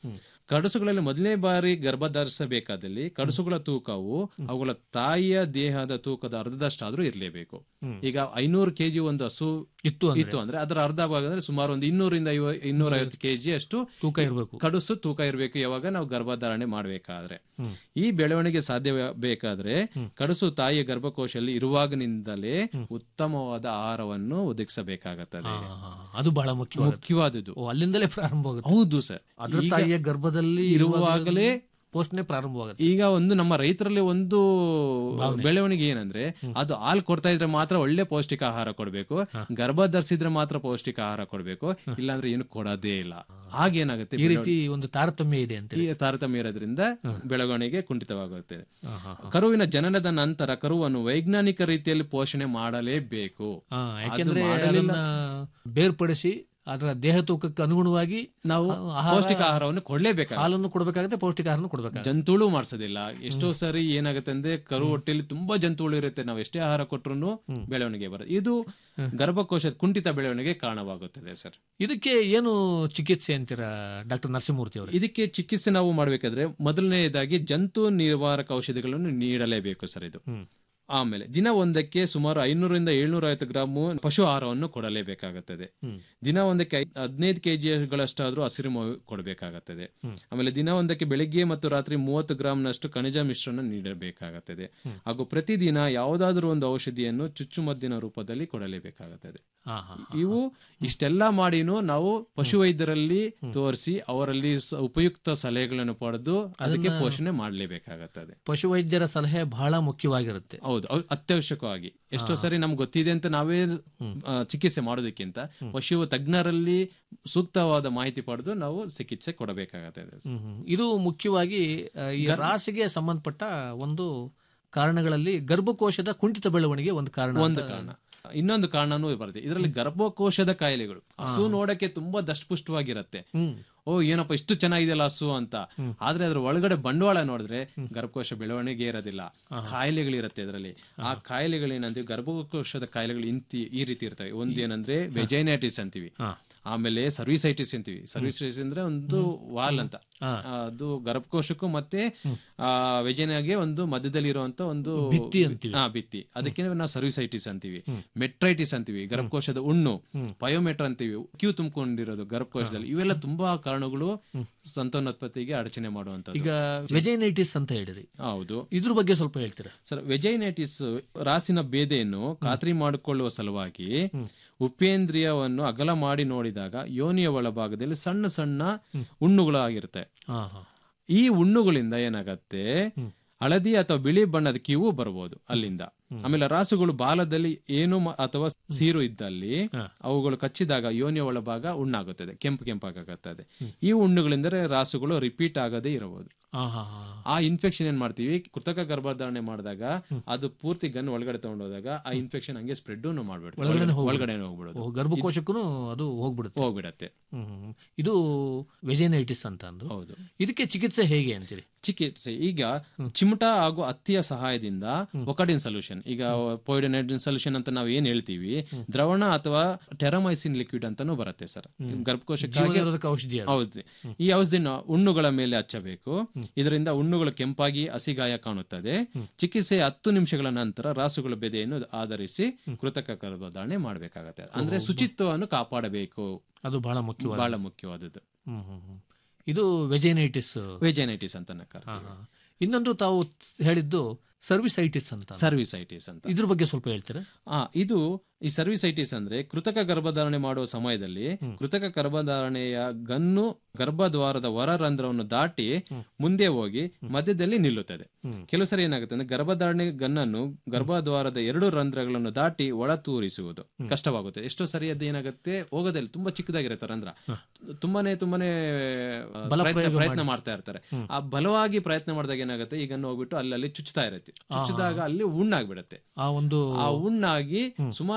ಕಡಸುಗಳಲ್ಲಿ ಮೊದಲನೇ ಬಾರಿ ಗರ್ಭ ಧರಿಸಬೇಕಾದಲ್ಲಿ ಕಡಸುಗಳ ತೂಕವು ಅವುಗಳ ತಾಯಿಯ ದೇಹದ ತೂಕದ ಅರ್ಧದಷ್ಟಾದ್ರೂ ಇರಲೇಬೇಕು ಹ್ಮ್. ಈಗ ಐನೂರು ಕೆಜಿ ಒಂದು ಹಸು ಇತ್ತು ಅಂದ್ರೆ? ಇತ್ತು ಅಂದ್ರೆ ಅದರ ಅರ್ಧ ಭಾಗ ಅಂದ್ರೆ ಸುಮಾರು ಒಂದು ಇನ್ನೂರಿಂದ ಐವ- ಇನ್ನೂರ ಐವತ್ತು ಕೆಜಿ ಅಷ್ಟು ತೂಕ ಇರಬೇಕು ಕಡಸು ತೂಕ ಇರಬೇಕು ಯಾವಾಗ ನಾವು ಗರ್ಭಧಾರಣೆ ಮಾಡಬೇಕಾದ್ರೆ ಹ್ಮ್. ಈ ಬೆಳವಣಿಗೆ ಸಾಧ್ಯ ಬೇಕಾದ್ರೆ ಕಡಸು ತಾಯಿಯ ಗರ್ಭಕೋಶದಲ್ಲಿ ಇರುವಾಗಿನಿಂದಲೇ ಉತ್ತಮವಾದ ಆಹಾರವನ್ನು ಒದಗಿಸಬೇಕಾಗುತ್ತದೆ ಅದು ಬಹಳ ಮುಖ್ಯವಾದ ಮುಖ್ಯವಾದದ್ದು ಓ, ಅಲ್ಲಿಂದಲೇ ಪ್ರಾರಂಭವಾಗುತ್ತೆ ಹೌದು ಸರ್ ಅದ್ರ ಈಗ ತಾಯಿಯ ಗರ್ಭದಲ್ಲಿ ಇರುವಾಗಲೇ ಪೋಷಣೆ ಪ್ರಾರಂಭವಾಗುತ್ತೆ ಈಗ ಒಂದು ನಮ್ಮ ರೈತರಲ್ಲಿ ಒಂದು ಭಾವನೆ. ಬೆಳವಣಿಗೆ ಏನಂದ್ರೆ ಅದು ಹಾಲು ಕೊಡ್ತಾ ಇದ್ರೆ ಮಾತ್ರ ಒಳ್ಳೆ ಪೌಷ್ಟಿಕ ಆಹಾರ ಕೊಡ್ಬೇಕು ಗರ್ಭ ಧರಿಸಿದ್ರೆ ಮಾತ್ರ ಪೌಷ್ಟಿಕ ಆಹಾರ ಕೊಡ್ಬೇಕು ಇಲ್ಲಾಂದ್ರೆ ಏನು ಕೊಡೋದೇ ಇಲ್ಲ ಆಗೇನಾಗುತ್ತೆ ಈ ರೀತಿ ಒಂದು ತಾರತಮ್ಯ ಇದೆ ಅಂತ ಈ ತಾರತಮ್ಯ ಇರೋದ್ರಿಂದ ಬೆಳವಣಿಗೆ ಕುಂಠಿತವಾಗುತ್ತೆ ಕರುವಿನ ಜನನದ ನಂತರ ಕರುವನ್ನು ವೈಜ್ಞಾನಿಕ ರೀತಿಯಲ್ಲಿ ಪೋಷಣೆ ಮಾಡಲೇಬೇಕು ಹಾ, ಅದು ಯಾಕೆಂದ್ರೆ ಮಾಡಲಿಲ್ಲ ಅದನ್ನ ಬೇರ್ಪಡಿಸಿ ಅದರ ದೇಹ ತೂಕಕ್ಕೆ ಅನುಗುಣವಾಗಿ ನಾವು ಆಹಾರ- ಪೌಷ್ಟಿಕ ಆಹಾರವನ್ನು ಕೊಡ್ಲೇಬೇಕು ಹಾಲನ್ನು ಕೊಡಬೇಕಾಗುತ್ತೆ ಪೌಷ್ಟಿಕ ಆಹಾರವನ್ನು ಕೊಡಬೇಕಾಗುತ್ತೆ ಜಂತುಳು ಮಾಡಿಸೋದಿಲ್ಲ ಎಷ್ಟೋ ಸರಿ ಏನಾಗುತ್ತೆ ಅಂದ್ರೆ ಕರು ಹೊಟ್ಟೆಲಿ ತುಂಬಾ ಜಂತುಳು ಇರುತ್ತೆ ನಾವು ಎಷ್ಟೇ ಆಹಾರ ಕೊಟ್ರು ಬೆಳವಣಿಗೆ ಬರುತ್ತೆ ಇದು ಗರ್ಭಕೋಶದ ಕುಂಠಿತ ಬೆಳವಣಿಗೆ ಕಾರಣವಾಗುತ್ತದೆ ಸರ್ ಇದಕ್ಕೆ ಏನು ಚಿಕಿತ್ಸೆ ಅಂತೀರಾ ಡಾಕ್ಟರ್ ನರಸಿಂಹಮೂರ್ತಿ ಅವರು ಇದಕ್ಕೆ ಚಿಕಿತ್ಸೆ ನಾವು ಮಾಡಬೇಕಾದ್ರೆ ಮೊದಲನೆಯದಾಗಿ ಜಂತು ನಿವಾರಕ ಔಷಧಿಗಳನ್ನು ನೀಡಲೇಬೇಕು ಸರ್ ಇದು ಆಮೇಲೆ ದಿನ ಒಂದಕ್ಕೆ ಸುಮಾರು ಐನೂರಿಂದ ಏಳ್ನೂರ ಐವತ್ತು ಗ್ರಾಮು ಪಶು ಆಹಾರವನ್ನು ಕೊಡಲೇಬೇಕಾಗುತ್ತದೆ ದಿನ ಒಂದಕ್ಕೆ ಐ- ಹದಿನೈದು ಕೆಜಿಗಳಷ್ಟಾದ್ರೂ ಹಸಿರು ಮೇವು ಕೊಡಬೇಕಾಗುತ್ತದೆ ಆಮೇಲೆ ದಿನ ಒಂದಕ್ಕೆ ಬೆಳಿಗ್ಗೆ ಮತ್ತು ರಾತ್ರಿ ಮೂವತ್ತು ಗ್ರಾಮ್ನಷ್ಟು ಖನಿಜ ಮಿಶ್ರಣ ನೀಡಬೇಕಾಗುತ್ತದೆ ಹಾಗೂ ಪ್ರತಿದಿನ ಯಾವುದಾದ್ರೂ ಒಂದು ಔಷಧಿಯನ್ನು ಚುಚ್ಚುಮದ್ದಿನ ರೂಪದಲ್ಲಿ ಕೊಡಲೇಬೇಕಾಗುತ್ತದೆ ಹಾ, ಹಾ, ಇವು ಇಷ್ಟೆಲ್ಲ ಮಾಡಿನೂ ನಾವು ಪಶುವೈದ್ಯರಲ್ಲಿ ತೋರಿಸಿ ಅವರಲ್ಲಿ ಸ- ಉಪಯುಕ್ತ ಸಲಹೆಗಳನ್ನು ಪಡೆದು ಅದಕ್ಕೆ ಅದನ್ನ- ಪೋಷಣೆ ಮಾಡಲೇಬೇಕಾಗುತ್ತದೆ ಪಶುವೈದ್ಯರ ಸಲಹೆ ಬಹಳ ಮುಖ್ಯವಾಗಿರುತ್ತೆ ಹೌದು ಅವ್- ಅತ್ಯವಶ್ಯಕವಾಗಿ ಎಷ್ಟೋ ಸರಿ ನಮ್ಗೆ ಗೊತ್ತಿದೆ ಅಂತ ನಾವೇ ಆ, ಚಿಕಿತ್ಸೆ ಮಾಡೋದಕ್ಕಿಂತ ಪಶು ತಜ್ಞರಲ್ಲಿ ಸೂಕ್ತವಾದ ಮಾಹಿತಿ ಪಡೆದು ನಾವು ಚಿಕಿತ್ಸೆ ಕೊಡಬೇಕಾಗುತ್ತದೆ ಹ್ಮ್, ಹ್ಮ್. ಇದು ಮುಖ್ಯವಾಗಿ ಆ, ಈ ರಾಸಿಗೆ ಸಂಬಂಧಪಟ್ಟ ಒಂದು ಕಾರಣಗಳಲ್ಲಿ ಗರ್ಭಕೋಶದ ಕುಂಠಿತ ಬೆಳವಣಿಗೆ ಒಂದು ಕಾರಣ ಒಂದು ಅಂತ- ಕಾರಣ ಇನ್ನೊಂದು ಕಾರಣನೂ ಬರುತ್ತೆ ಇದರಲ್ಲಿ ಗರ್ಭಕೋಶದ ಕಾಯಿಲೆಗಳು ಹಸು ನೋಡಕ್ಕೆ ತುಂಬಾ ದಷ್ಟಪುಷ್ಟವಾಗಿರತ್ತೆ ಓ ಏನಪ್ಪ ಇಷ್ಟು ಚೆನ್ನಾಗಿದೆಯಲ್ಲ ಹಸು ಅಂತ ಆದ್ರೆ ಅದ್ರ ಒಳಗಡೆ ಬಂಡವಾಳ ನೋಡಿದ್ರೆ ಗರ್ಭಕೋಶ ಬೆಳವಣಿಗೆ ಇರೋದಿಲ್ಲ ಕಾಯಿಲೆಗಳಿರುತ್ತೆ ಇದರಲ್ಲಿ ಆ ಕಾಯಿಲೆಗಳೇನಂತೀವಿ ಗರ್ಭಕೋಶದ ಕಾಯಿಲೆಗಳು ಇಂತಿ ಈ ರೀತಿ ಇರ್ತವೆ ಒಂದು ಏನಂದ್ರೆ ವೆಜೈನೈಟಿಸ್ ಅಂತೀವಿ ಆಮೇಲೆ ಸರ್ವಿಸೈಟಿಸ್ ಅಂತೀವಿ ಸರ್ವಿಸೈಟಿಸ್ ಅಂದ್ರೆ ಒಂದು ವಾಲ್ ಅಂತ ಆ, ಅದು ಗರ್ಭಕೋಶಕ್ಕೂ ಮತ್ತೆ ಆ ವೆಜೈನಾಗೆ ಒಂದು ಮಧ್ಯದಲ್ಲಿ ಇರುವಂತ ಒಂದು ಭಿತ್ತಿ ಅಂತೀವಿ. ಹಾ ಭಿತ್ತಿ ಅದಕ್ಕೆ ನಾವು ಸರ್ವಿಸೈಟಿಸ್ ಅಂತೀವಿ ಮೆಟ್ರೈಟಿಸ್ ಅಂತೀವಿ ಗರ್ಭಕೋಶದ ಹುಣ್ಣು ಪಯೋಮೆಟ್ರ ಅಂತೀವಿ ಕ್ಯೂ ತುಂಬಿಕೊಂಡಿರೋದು ಗರ್ಭಕೋಶದಲ್ಲಿ ಇವೆಲ್ಲ ತುಂಬಾ ಕಾರಣಗಳು ಸಂತಾನೋತ್ಪತ್ತಿಗೆ ಅಡಚಣೆ ಮಾಡುವಂತದ್ದು ಈಗ ವೆಜೈನೈಟಿಸ್ ಅಂತ ಹೇಳಿರಿ ಹೌದು ಇದ್ರ ಬಗ್ಗೆ ಸ್ವಲ್ಪ ಹೇಳ್ತೀರಾ ಸರ್ ವೆಜೈನೈಟಿಸ್ ರಾಸಿನ ಬೇದೆಯನ್ನು ಖಾತ್ರಿ ಮಾಡಿಕೊಳ್ಳುವ ಸಲುವಾಗಿ ಉಪೇಂದ್ರಿಯವನ್ನು ಅಗಲ ಮಾಡಿ ನೋಡಿದಾಗ ಯೋನಿಯ ಒಳಭಾಗದಲ್ಲಿ ಸಣ್ಣ ಸಣ್ಣ ಹುಣ್ಣುಗಳು ಆಗಿರುತ್ತೆ ಹಾ, ಹಾ. ಈ ಹುಣ್ಣುಗಳಿಂದ ಏನಾಗತ್ತೆ ಹಳದಿ ಅಥವಾ ಬಿಳಿ ಬಣ್ಣದ ಕಿವು ಬರಬಹುದು ಅಲ್ಲಿಂದ ಆಮೇಲೆ ರಾಸುಗಳು ಬಾಲದಲ್ಲಿ ಏನು ಮ- ಅಥವಾ ಸೀರು ಇದ್ದಲ್ಲಿ ಅವುಗಳು ಕಚ್ಚಿದಾಗ ಯೋನಿಯ ಒಳಭಾಗ ಹುಣ್ಣಾಗುತ್ತದೆ ಕೆಂಪು ಕೆಂಪಾಗುತ್ತದೆ ಈ ಹುಣ್ಣುಗಳಿಂದರೆ ರಾಸುಗಳು ರಿಪೀಟ್ ಆಗದೇ ಇರಬಹುದು ಹಾ, ಹಾ, ಹಾ. ಆ ಇನ್ಫೆಕ್ಷನ್ ಏನ್ ಮಾಡ್ತೀವಿ ಕೃತಕ ಗರ್ಭಧಾರಣೆ ಮಾಡಿದಾಗ ಅದು ಪೂರ್ತಿ ಗನ್ ಒಳಗಡೆ ತಗೊಂಡೋದಾಗ ಆ ಇನ್ಫೆಕ್ಷನ್ ಹಂಗೆ ಸ್ಪ್ರೆಡ್ ಮಾಡ್ಬಿಡುತ್ತೆ ಒಳಗಡೆ ಒಳಗಡೆ- ಹೋಗ್ಬಿಡುತ್ತೆ. ಒಳಗಡೆ ಹೋಗ್ಬಿಡೋದು ಓ, ಗರ್ಭಕೋಶಕ್ಕೂ ಅದು ಹೋಗ್ಬಿಡುತ್ತೆ ಹೋಗ್ಬಿಡತ್ತೆ ಹ್ಮ್, ಹ್ಮ್. ಇದು ವೆಜೈನೈಟಿಸ್ ಅಂತ ಅಂದು ಹೌದು ಇದಕ್ಕೆ ಚಿಕಿತ್ಸೆ ಹೇಗೆ ಅಂತೀರಿ ಚಿಕಿತ್ಸೆ ಈಗ ಚಿಮಟ ಹಾಗೂ ಹತ್ತಿಯ ಸಹಾಯದಿಂದ ಒಕಡಿನ್ ಸೊಲ್ಯೂಷನ್ ಈಗ ಪೋಯಿಡನೈಡ್ರಿನ್ ಸೊಲ್ಯೂಷನ್ ಅಂತ ನಾವು ಏನ್ ಹೇಳ್ತೀವಿ ದ್ರವಣ ಅಥವಾ ಟೆರಮೈಸಿನ್ ಲಿಕ್ವಿಡ್ ಅಂತಾನೂ ಬರುತ್ತೆ ಸರ್ ಗರ್ಭಕೋಶಕ್ಕಾಗಿ ಜೀವನಿರೋಧಕ ಔಷಧಿ ಅದು. ಹೌದು ಈ ಔಷಧಿನ ಹುಣ್ಣುಗಳ ಮೇಲೆ ಹಚ್ಚಬೇಕು ಇದರಿಂದ ಹುಣ್ಣುಗಳು ಕೆಂಪಾಗಿ ಹಸಿಗಾಯ ಕಾಣುತ್ತದೆ ಚಿಕಿತ್ಸೆ ಹತ್ತು ನಿಮಿಷಗಳ ನಂತರ ರಾಸುಗಳ ಬೆದೆಯನ್ನು ಆಧರಿಸಿ ಕೃತಕ ಗರ್ಭಧಾರಣೆ ಮಾಡಬೇಕಾಗತ್ತೆ ಅಂದ್ರೆ ಶುಚಿತ್ವವನ್ನು ಕಾಪಾಡಬೇಕು ಅದು ಬಹಳ ಮುಖ್ಯವಾದ ಬಹಳ ಮುಖ್ಯವಾದದ್ದು ಹ್ಮ್, ಹ್ಮ್, ಹ್ಮ್. ಇದು ವೆಜೈನೈಟಿಸ್ ವೆಜೈನೈಟಿಸ್ ಅಂತ ನಾವು ಹಾ, ಕರಿತೀವಿ. ಹಾ. ಇನ್ನೊಂದು ತಾವು ಹೇಳಿದ್ದು ಸರ್ವಿಸೈಟಿಸ್ ಅಂತ ಸರ್ವಿಸೈಟಿಸ್ ಅಂತ ಇದ್ರ ಬಗ್ಗೆ ಸ್ವಲ್ಪ ಹೇಳ್ತೀರಾ ಆ ಇದು ಈ ಸರ್ವಿಸೈಟಿಸ್ ಅಂದ್ರೆ ಕೃತಕ ಗರ್ಭಧಾರಣೆ ಮಾಡುವ ಸಮಯದಲ್ಲಿ ಕೃತಕ ಗರ್ಭಧಾರಣೆಯ ಗನ್ನು ಗರ್ಭದ್ವಾರದ ಹೊರ ರಂಧ್ರವನ್ನು ದಾಟಿ ಮುಂದೆ ಹೋಗಿ ಮಧ್ಯದಲ್ಲಿ ನಿಲ್ಲುತ್ತದೆ ಕೆಲವು ಸರಿ ಏನಾಗುತ್ತೆ ಅಂದ್ರೆ ಗರ್ಭಧಾರಣೆ ಗನ್ನನ್ನು ಗರ್ಭದ್ವಾರದ ಎರಡು ರಂಧ್ರಗಳನ್ನು ದಾಟಿ ಒಳ ತೂರಿಸುವುದು ಕಷ್ಟವಾಗುತ್ತೆ ಎಷ್ಟೋ ಸರಿ ಅದು ಏನಾಗುತ್ತೆ ಹೋಗೋದಲ್ಲಿ ತುಂಬಾ ಚಿಕ್ಕದಾಗಿರುತ್ತೆ ರಂಧ್ರ ತುಂಬಾನೇ ತುಂಬಾನೇ ಆ, ಬಲ ಪ್ರಯತ್ನ ಪ್ರಯೋಗ ಪ್ರಯತ್ನ ಮಾಡಿ. ಮಾಡ್ತಾ ಇರ್ತಾರೆ ಆ ಬಲವಾಗಿ ಪ್ರಯತ್ನ ಮಾಡಿದಾಗ ಏನಾಗುತ್ತೆ ಈಗ ಹೋಗ್ಬಿಟ್ಟು ಅಲ್ಲಲ್ಲಿ ಚುಚ್ತಾ ಇರುತ್ತೆ ಚುಚ್ಚಿದಾಗ ಅಲ್ಲಿ ಹುಣ್ಣಾಗ್ಬಿಡುತ್ತೆ ಆ ಒಂದು ಆ ಹುಣ್ಣಾಗಿ ಸುಮಾರು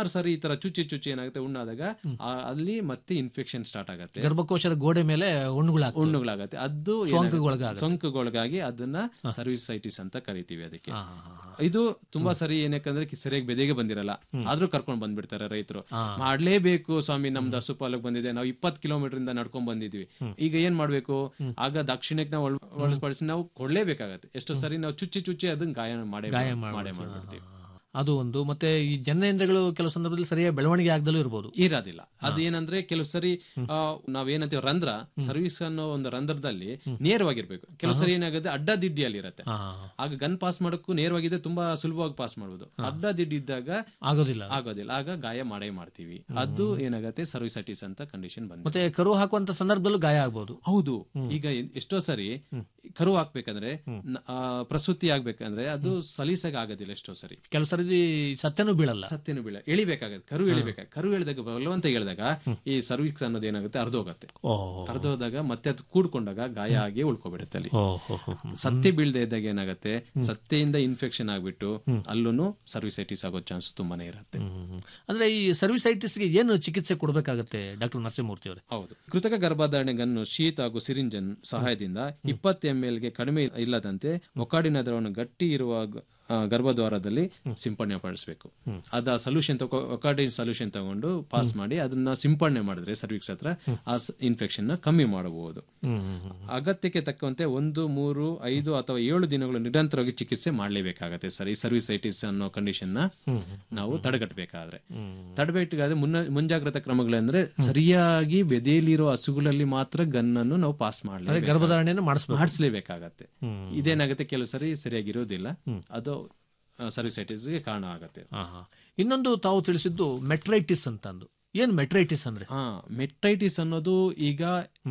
ಸುಮಾರು ಸಾರಿ ಈ ತರ ಚುಚ್ಚಿ ಚುಚ್ಚಿ ಏನಾಗುತ್ತೆ ಉಣ್ಣಾದಾಗ ಆ, ಅಲ್ಲಿ ಮತ್ತೆ ಇನ್ಫೆಕ್ಷನ್ ಸ್ಟಾರ್ಟ್ ಆಗುತ್ತೆ ಗರ್ಭಕೋಶದ ಗೋಡೆ ಮೇಲೆ ಹುಣ್ಣುಗಳಾಗ್ತವೆ ಹುಣ್ಣುಗಳಾಗತ್ತೆ ಅದು ಸೋಂಕುಗೊಳಗಾಗತ್ತೆ. ಸೋಂಕುಗೊಳಗಾಗಿ ಅದನ್ನ ಸರ್ವಿಸೈಟಿಸ್ ಅಂತ ಕರಿತೀವಿ ಅದಕ್ಕೆ ಇದು ತುಂಬಾ ಸರಿ ಏನಕ್ಕಂದ್ರೆ ಕಿ- ಸರಿಯಾಗಿ ಬೆದೆಗೆ ಬಂದಿರಲ್ಲ ಆದ್ರೂ ಕರ್ಕೊಂಡ್ ಬಂದ್ಬಿಡ್ತಾರೆ ರೈತರು ಮಾಡ್ಲೇಬೇಕು ಸ್ವಾಮಿ ನಮ್ದು ಹಸುಪಾಲಕ್ ಬಂದಿದೆ ನಾವು ಇಪ್ಪತ್ ಕಿಲೋಮೀಟರ್ ಇಂದ ನಡ್ಕೊಂಡ್ ಬಂದಿದ್ವಿ ಈಗ ಏನ್ ಮಾಡ್ಬೇಕು ಆಗ ದಕ್ಷಿಣಕ್ಕೆ ನಾವು ಒಳ- ಒಳಪಡಿಸಿ ನಾವು ಕೊಡ್ಲೇಬೇಕಾಗತ್ತೆ ಎಷ್ಟೋ ಸರಿ ನಾವು ಚುಚ್ಚಿ ಚುಚ್ಚಿ ಅದನ್ನ ಗಾಯ ಮಾಡೇ ಗಾಯ ಮಾಡೇ ಮಾಡ್ಬಿಡ್ತೀವಿ. ಮಾಡ್ಬಿಡ್ತೀವಿ ಅದು ಒಂದು ಮತ್ತೆ ಈ ಜನನೇಂದ್ರಗಳು ಕೆಲವು ಸಂದರ್ಭದಲ್ಲಿ ಸರಿಯಾಗಿ ಬೆಳವಣಿಗೆ ಆಗದಲ್ಲೂ ಇರ್ಬೋದು ಇರೋದಿಲ್ಲ ಅದೇನಂದ್ರೆ ಕೆಲವು ಸರಿ ಆ, ನಾವೇನಂತೀವಿ ರಂಧ್ರ ಸರ್ವಿಸ್ ಅನ್ನೋ ಒಂದು ರಂಧ್ರದಲ್ಲಿ ನೇರವಾಗಿರ್ಬೇಕು ಕೆಲವು ಸರಿ ಏನಾಗುತ್ತೆ ಅಡ್ಡ ದಿಡ್ಡಿಯಲ್ಲಿ ಇರುತ್ತೆ ಆಗ ಗನ್ ಪಾಸ್ ಮಾಡೋಕ್ಕೂ ನೇರವಾಗಿದ್ರೆ ತುಂಬಾ ಸುಲಭವಾಗಿ ಪಾಸ್ ಮಾಡ್ಬೋದು ಅಡ್ಡ ದಿಡ್ಡಿ ಇದ್ದಾಗ ಆಗೋದಿಲ್ಲ ಆಗೋದಿಲ್ಲ ಆಗ ಗಾಯ ಮಾಡೇ ಮಾಡ್ತೀವಿ ಅದು ಏನಾಗುತ್ತೆ ಸರ್ವಿಸೈಟಿಸ್ ಅಂತ ಕಂಡೀಷನ್ ಬಂದ ಮತ್ತೆ ಕರು ಹಾಕುವಂತ ಸಂದರ್ಭದಲ್ಲೂ ಗಾಯ ಆಗ್ಬೋದು ಹೌದು ಈಗ ಎ- ಎಷ್ಟೋ ಸರಿ ಕರು ಹಾಕ್ಬೇಕಂದ್ರೆ ನ- ಆ, ಪ್ರಸೂತಿ ಆಗ್ಬೇಕಂದ್ರೆ ಅದು ಸಲೀಸಾಗಿ ಆಗೋದಿಲ್ಲ ಎಷ್ಟೋ ಸರಿ ಕೆಲವು ಸರಿ ಸತ್ಯನೂ ಬೀಳಲ್ಲ ಸತ್ಯನು ಬೀಳ ಎಳಿಬೇಕಾಗತ್ತೆ ಕರು ಎಳಿಬೇಕಾಗ ಕರು ಎಳೆದಾಗ ಬಲವಂತ ಎಳೆದಾಗ ಈ ಸರ್ವಿಕ್ಸ್ ಅನ್ನೋದು ಏನಾಗುತ್ತೆ ಅರ್ಧೋಗತ್ತೆ ಅರ್ಧೋದಾಗ ಮತ್ತೆ ಅದು ಕೂಡ್ಕೊಂಡಾಗ ಗಾಯ ಆಗಿ ಉಳ್ಕೊಬಿಡುತ್ತೆ ಅಲ್ಲಿ ಸತ್ಯ ಬೀಳದೆ ಇದ್ದಾಗ ಏನಾಗುತ್ತೆ ಸತ್ಯೆಯಿಂದ ಇನ್ಫೆಕ್ಷನ್ ಆಗ್ಬಿಟ್ಟು ಅಲ್ಲೂ ಸರ್ವಿಸೈಟಿಸ್ ಆಗೋ ಚಾನ್ಸ್ ತುಂಬಾನೇ ಇರುತ್ತೆ ಅಂದ್ರೆ ಈ ಸರ್ವಿಸೈಟಿಸ್ಗೆ ಏನು ಚಿಕಿತ್ಸೆ ಕೊಡಬೇಕಾಗತ್ತೆ ಡಾಕ್ಟರ್ ನರಸಿಂಹಮೂರ್ತಿ ಅವರೇ ಹೌದು ಕೃತಕ ಗರ್ಭಧಾರಣೆ ಗನ್ನು ಶೀಟ್ ಹಾಗೂ ಸಿರಿಂಜನ್ ಸಹಾಯದಿಂದ ಇಪ್ಪತ್ತು ಎಂ ಗೆ ಕಡಿಮೆ ಇಲ್ಲದಂತೆ ಮೊಕಾಡಿನ ದ್ರವವನ್ನು ಗಟ್ಟಿ ಇರುವ ಗ- ಆ, ಗರ್ಭದ್ವಾರದಲ್ಲಿ ಸಿಂಪಡಣೆ ಪಡಿಸಬೇಕು ಅದ ಸೊಲ್ಯೂಷನ್ ತಗೋ ಒಕಾಡಿನ್ ಸೊಲ್ಯೂಷನ್ ತಗೊಂಡು ಪಾಸ್ ಮಾಡಿ ಅದನ್ನ ಸಿಂಪಡಣೆ ಮಾಡಿದ್ರೆ ಸರ್ವಿಕ್ಸ್ ಹತ್ರ ಆ ಇನ್ಫೆಕ್ಷನ್ ನ ಕಮ್ಮಿ ಮಾಡಬಹುದು ಅಗತ್ಯಕ್ಕೆ ತಕ್ಕಂತೆ ಒಂದು ಮೂರು ಐದು ಅಥವಾ ಏಳು ದಿನಗಳು ನಿರಂತರವಾಗಿ ಚಿಕಿತ್ಸೆ ಮಾಡಲೇಬೇಕಾಗತ್ತೆ ಸರ್ ಈ ಸರ್ವಿಸೈಟಿಸ್ ಅನ್ನೋ ಕಂಡೀಷನ್ ನ ನಾವು ತಡೆಗಟ್ಟಬೇಕಾದ್ರೆ ತಡೆಗಟ್ಟಬೇಕಾದ್ರೆ ಮುನ್ನ ಮುಂಜಾಗ್ರತಾ ಕ್ರಮಗಳಂದ್ರೆ ಸರಿಯಾಗಿ ಬೆದೆಯಲ್ಲಿರೋ ಹಸುಗಳಲ್ಲಿ ಮಾತ್ರ ಗನ್ನನ್ನು ನಾವು ಪಾಸ್ ಅದೇ ಮಾಡಲೇಬೇಕು ಗರ್ಭಧಾರಣೆಯನ್ನು ಮಾಡಿಸ್ಬೇಕು ಮಾಡಿಸ್ಲೇಬೇಕಾಗತ್ತೆ ಇದೇನಾಗುತ್ತೆ ಕೆಲವು ಸರಿ ಸರಿಯಾಗಿರೋದಿಲ್ಲ ಅದು ಸರ್ವಿಸೈಟಿಸ್ಗೆ ಕಾರಣ ಆಗತ್ತೆ ಇನ್ನೊಂದು ತಾವು ತಿಳಿಸಿದ್ದು ಮೆಟ್ರೈಟಿಸ್ ಅಂತ ಅಂದು ಏನ್ ಮೆಟ್ರೈಟಿಸ್ ಅಂದ್ರೆ ಹಾ ಮೆಟ್ರೈಟಿಸ್ ಅನ್ನೋದು ಈಗ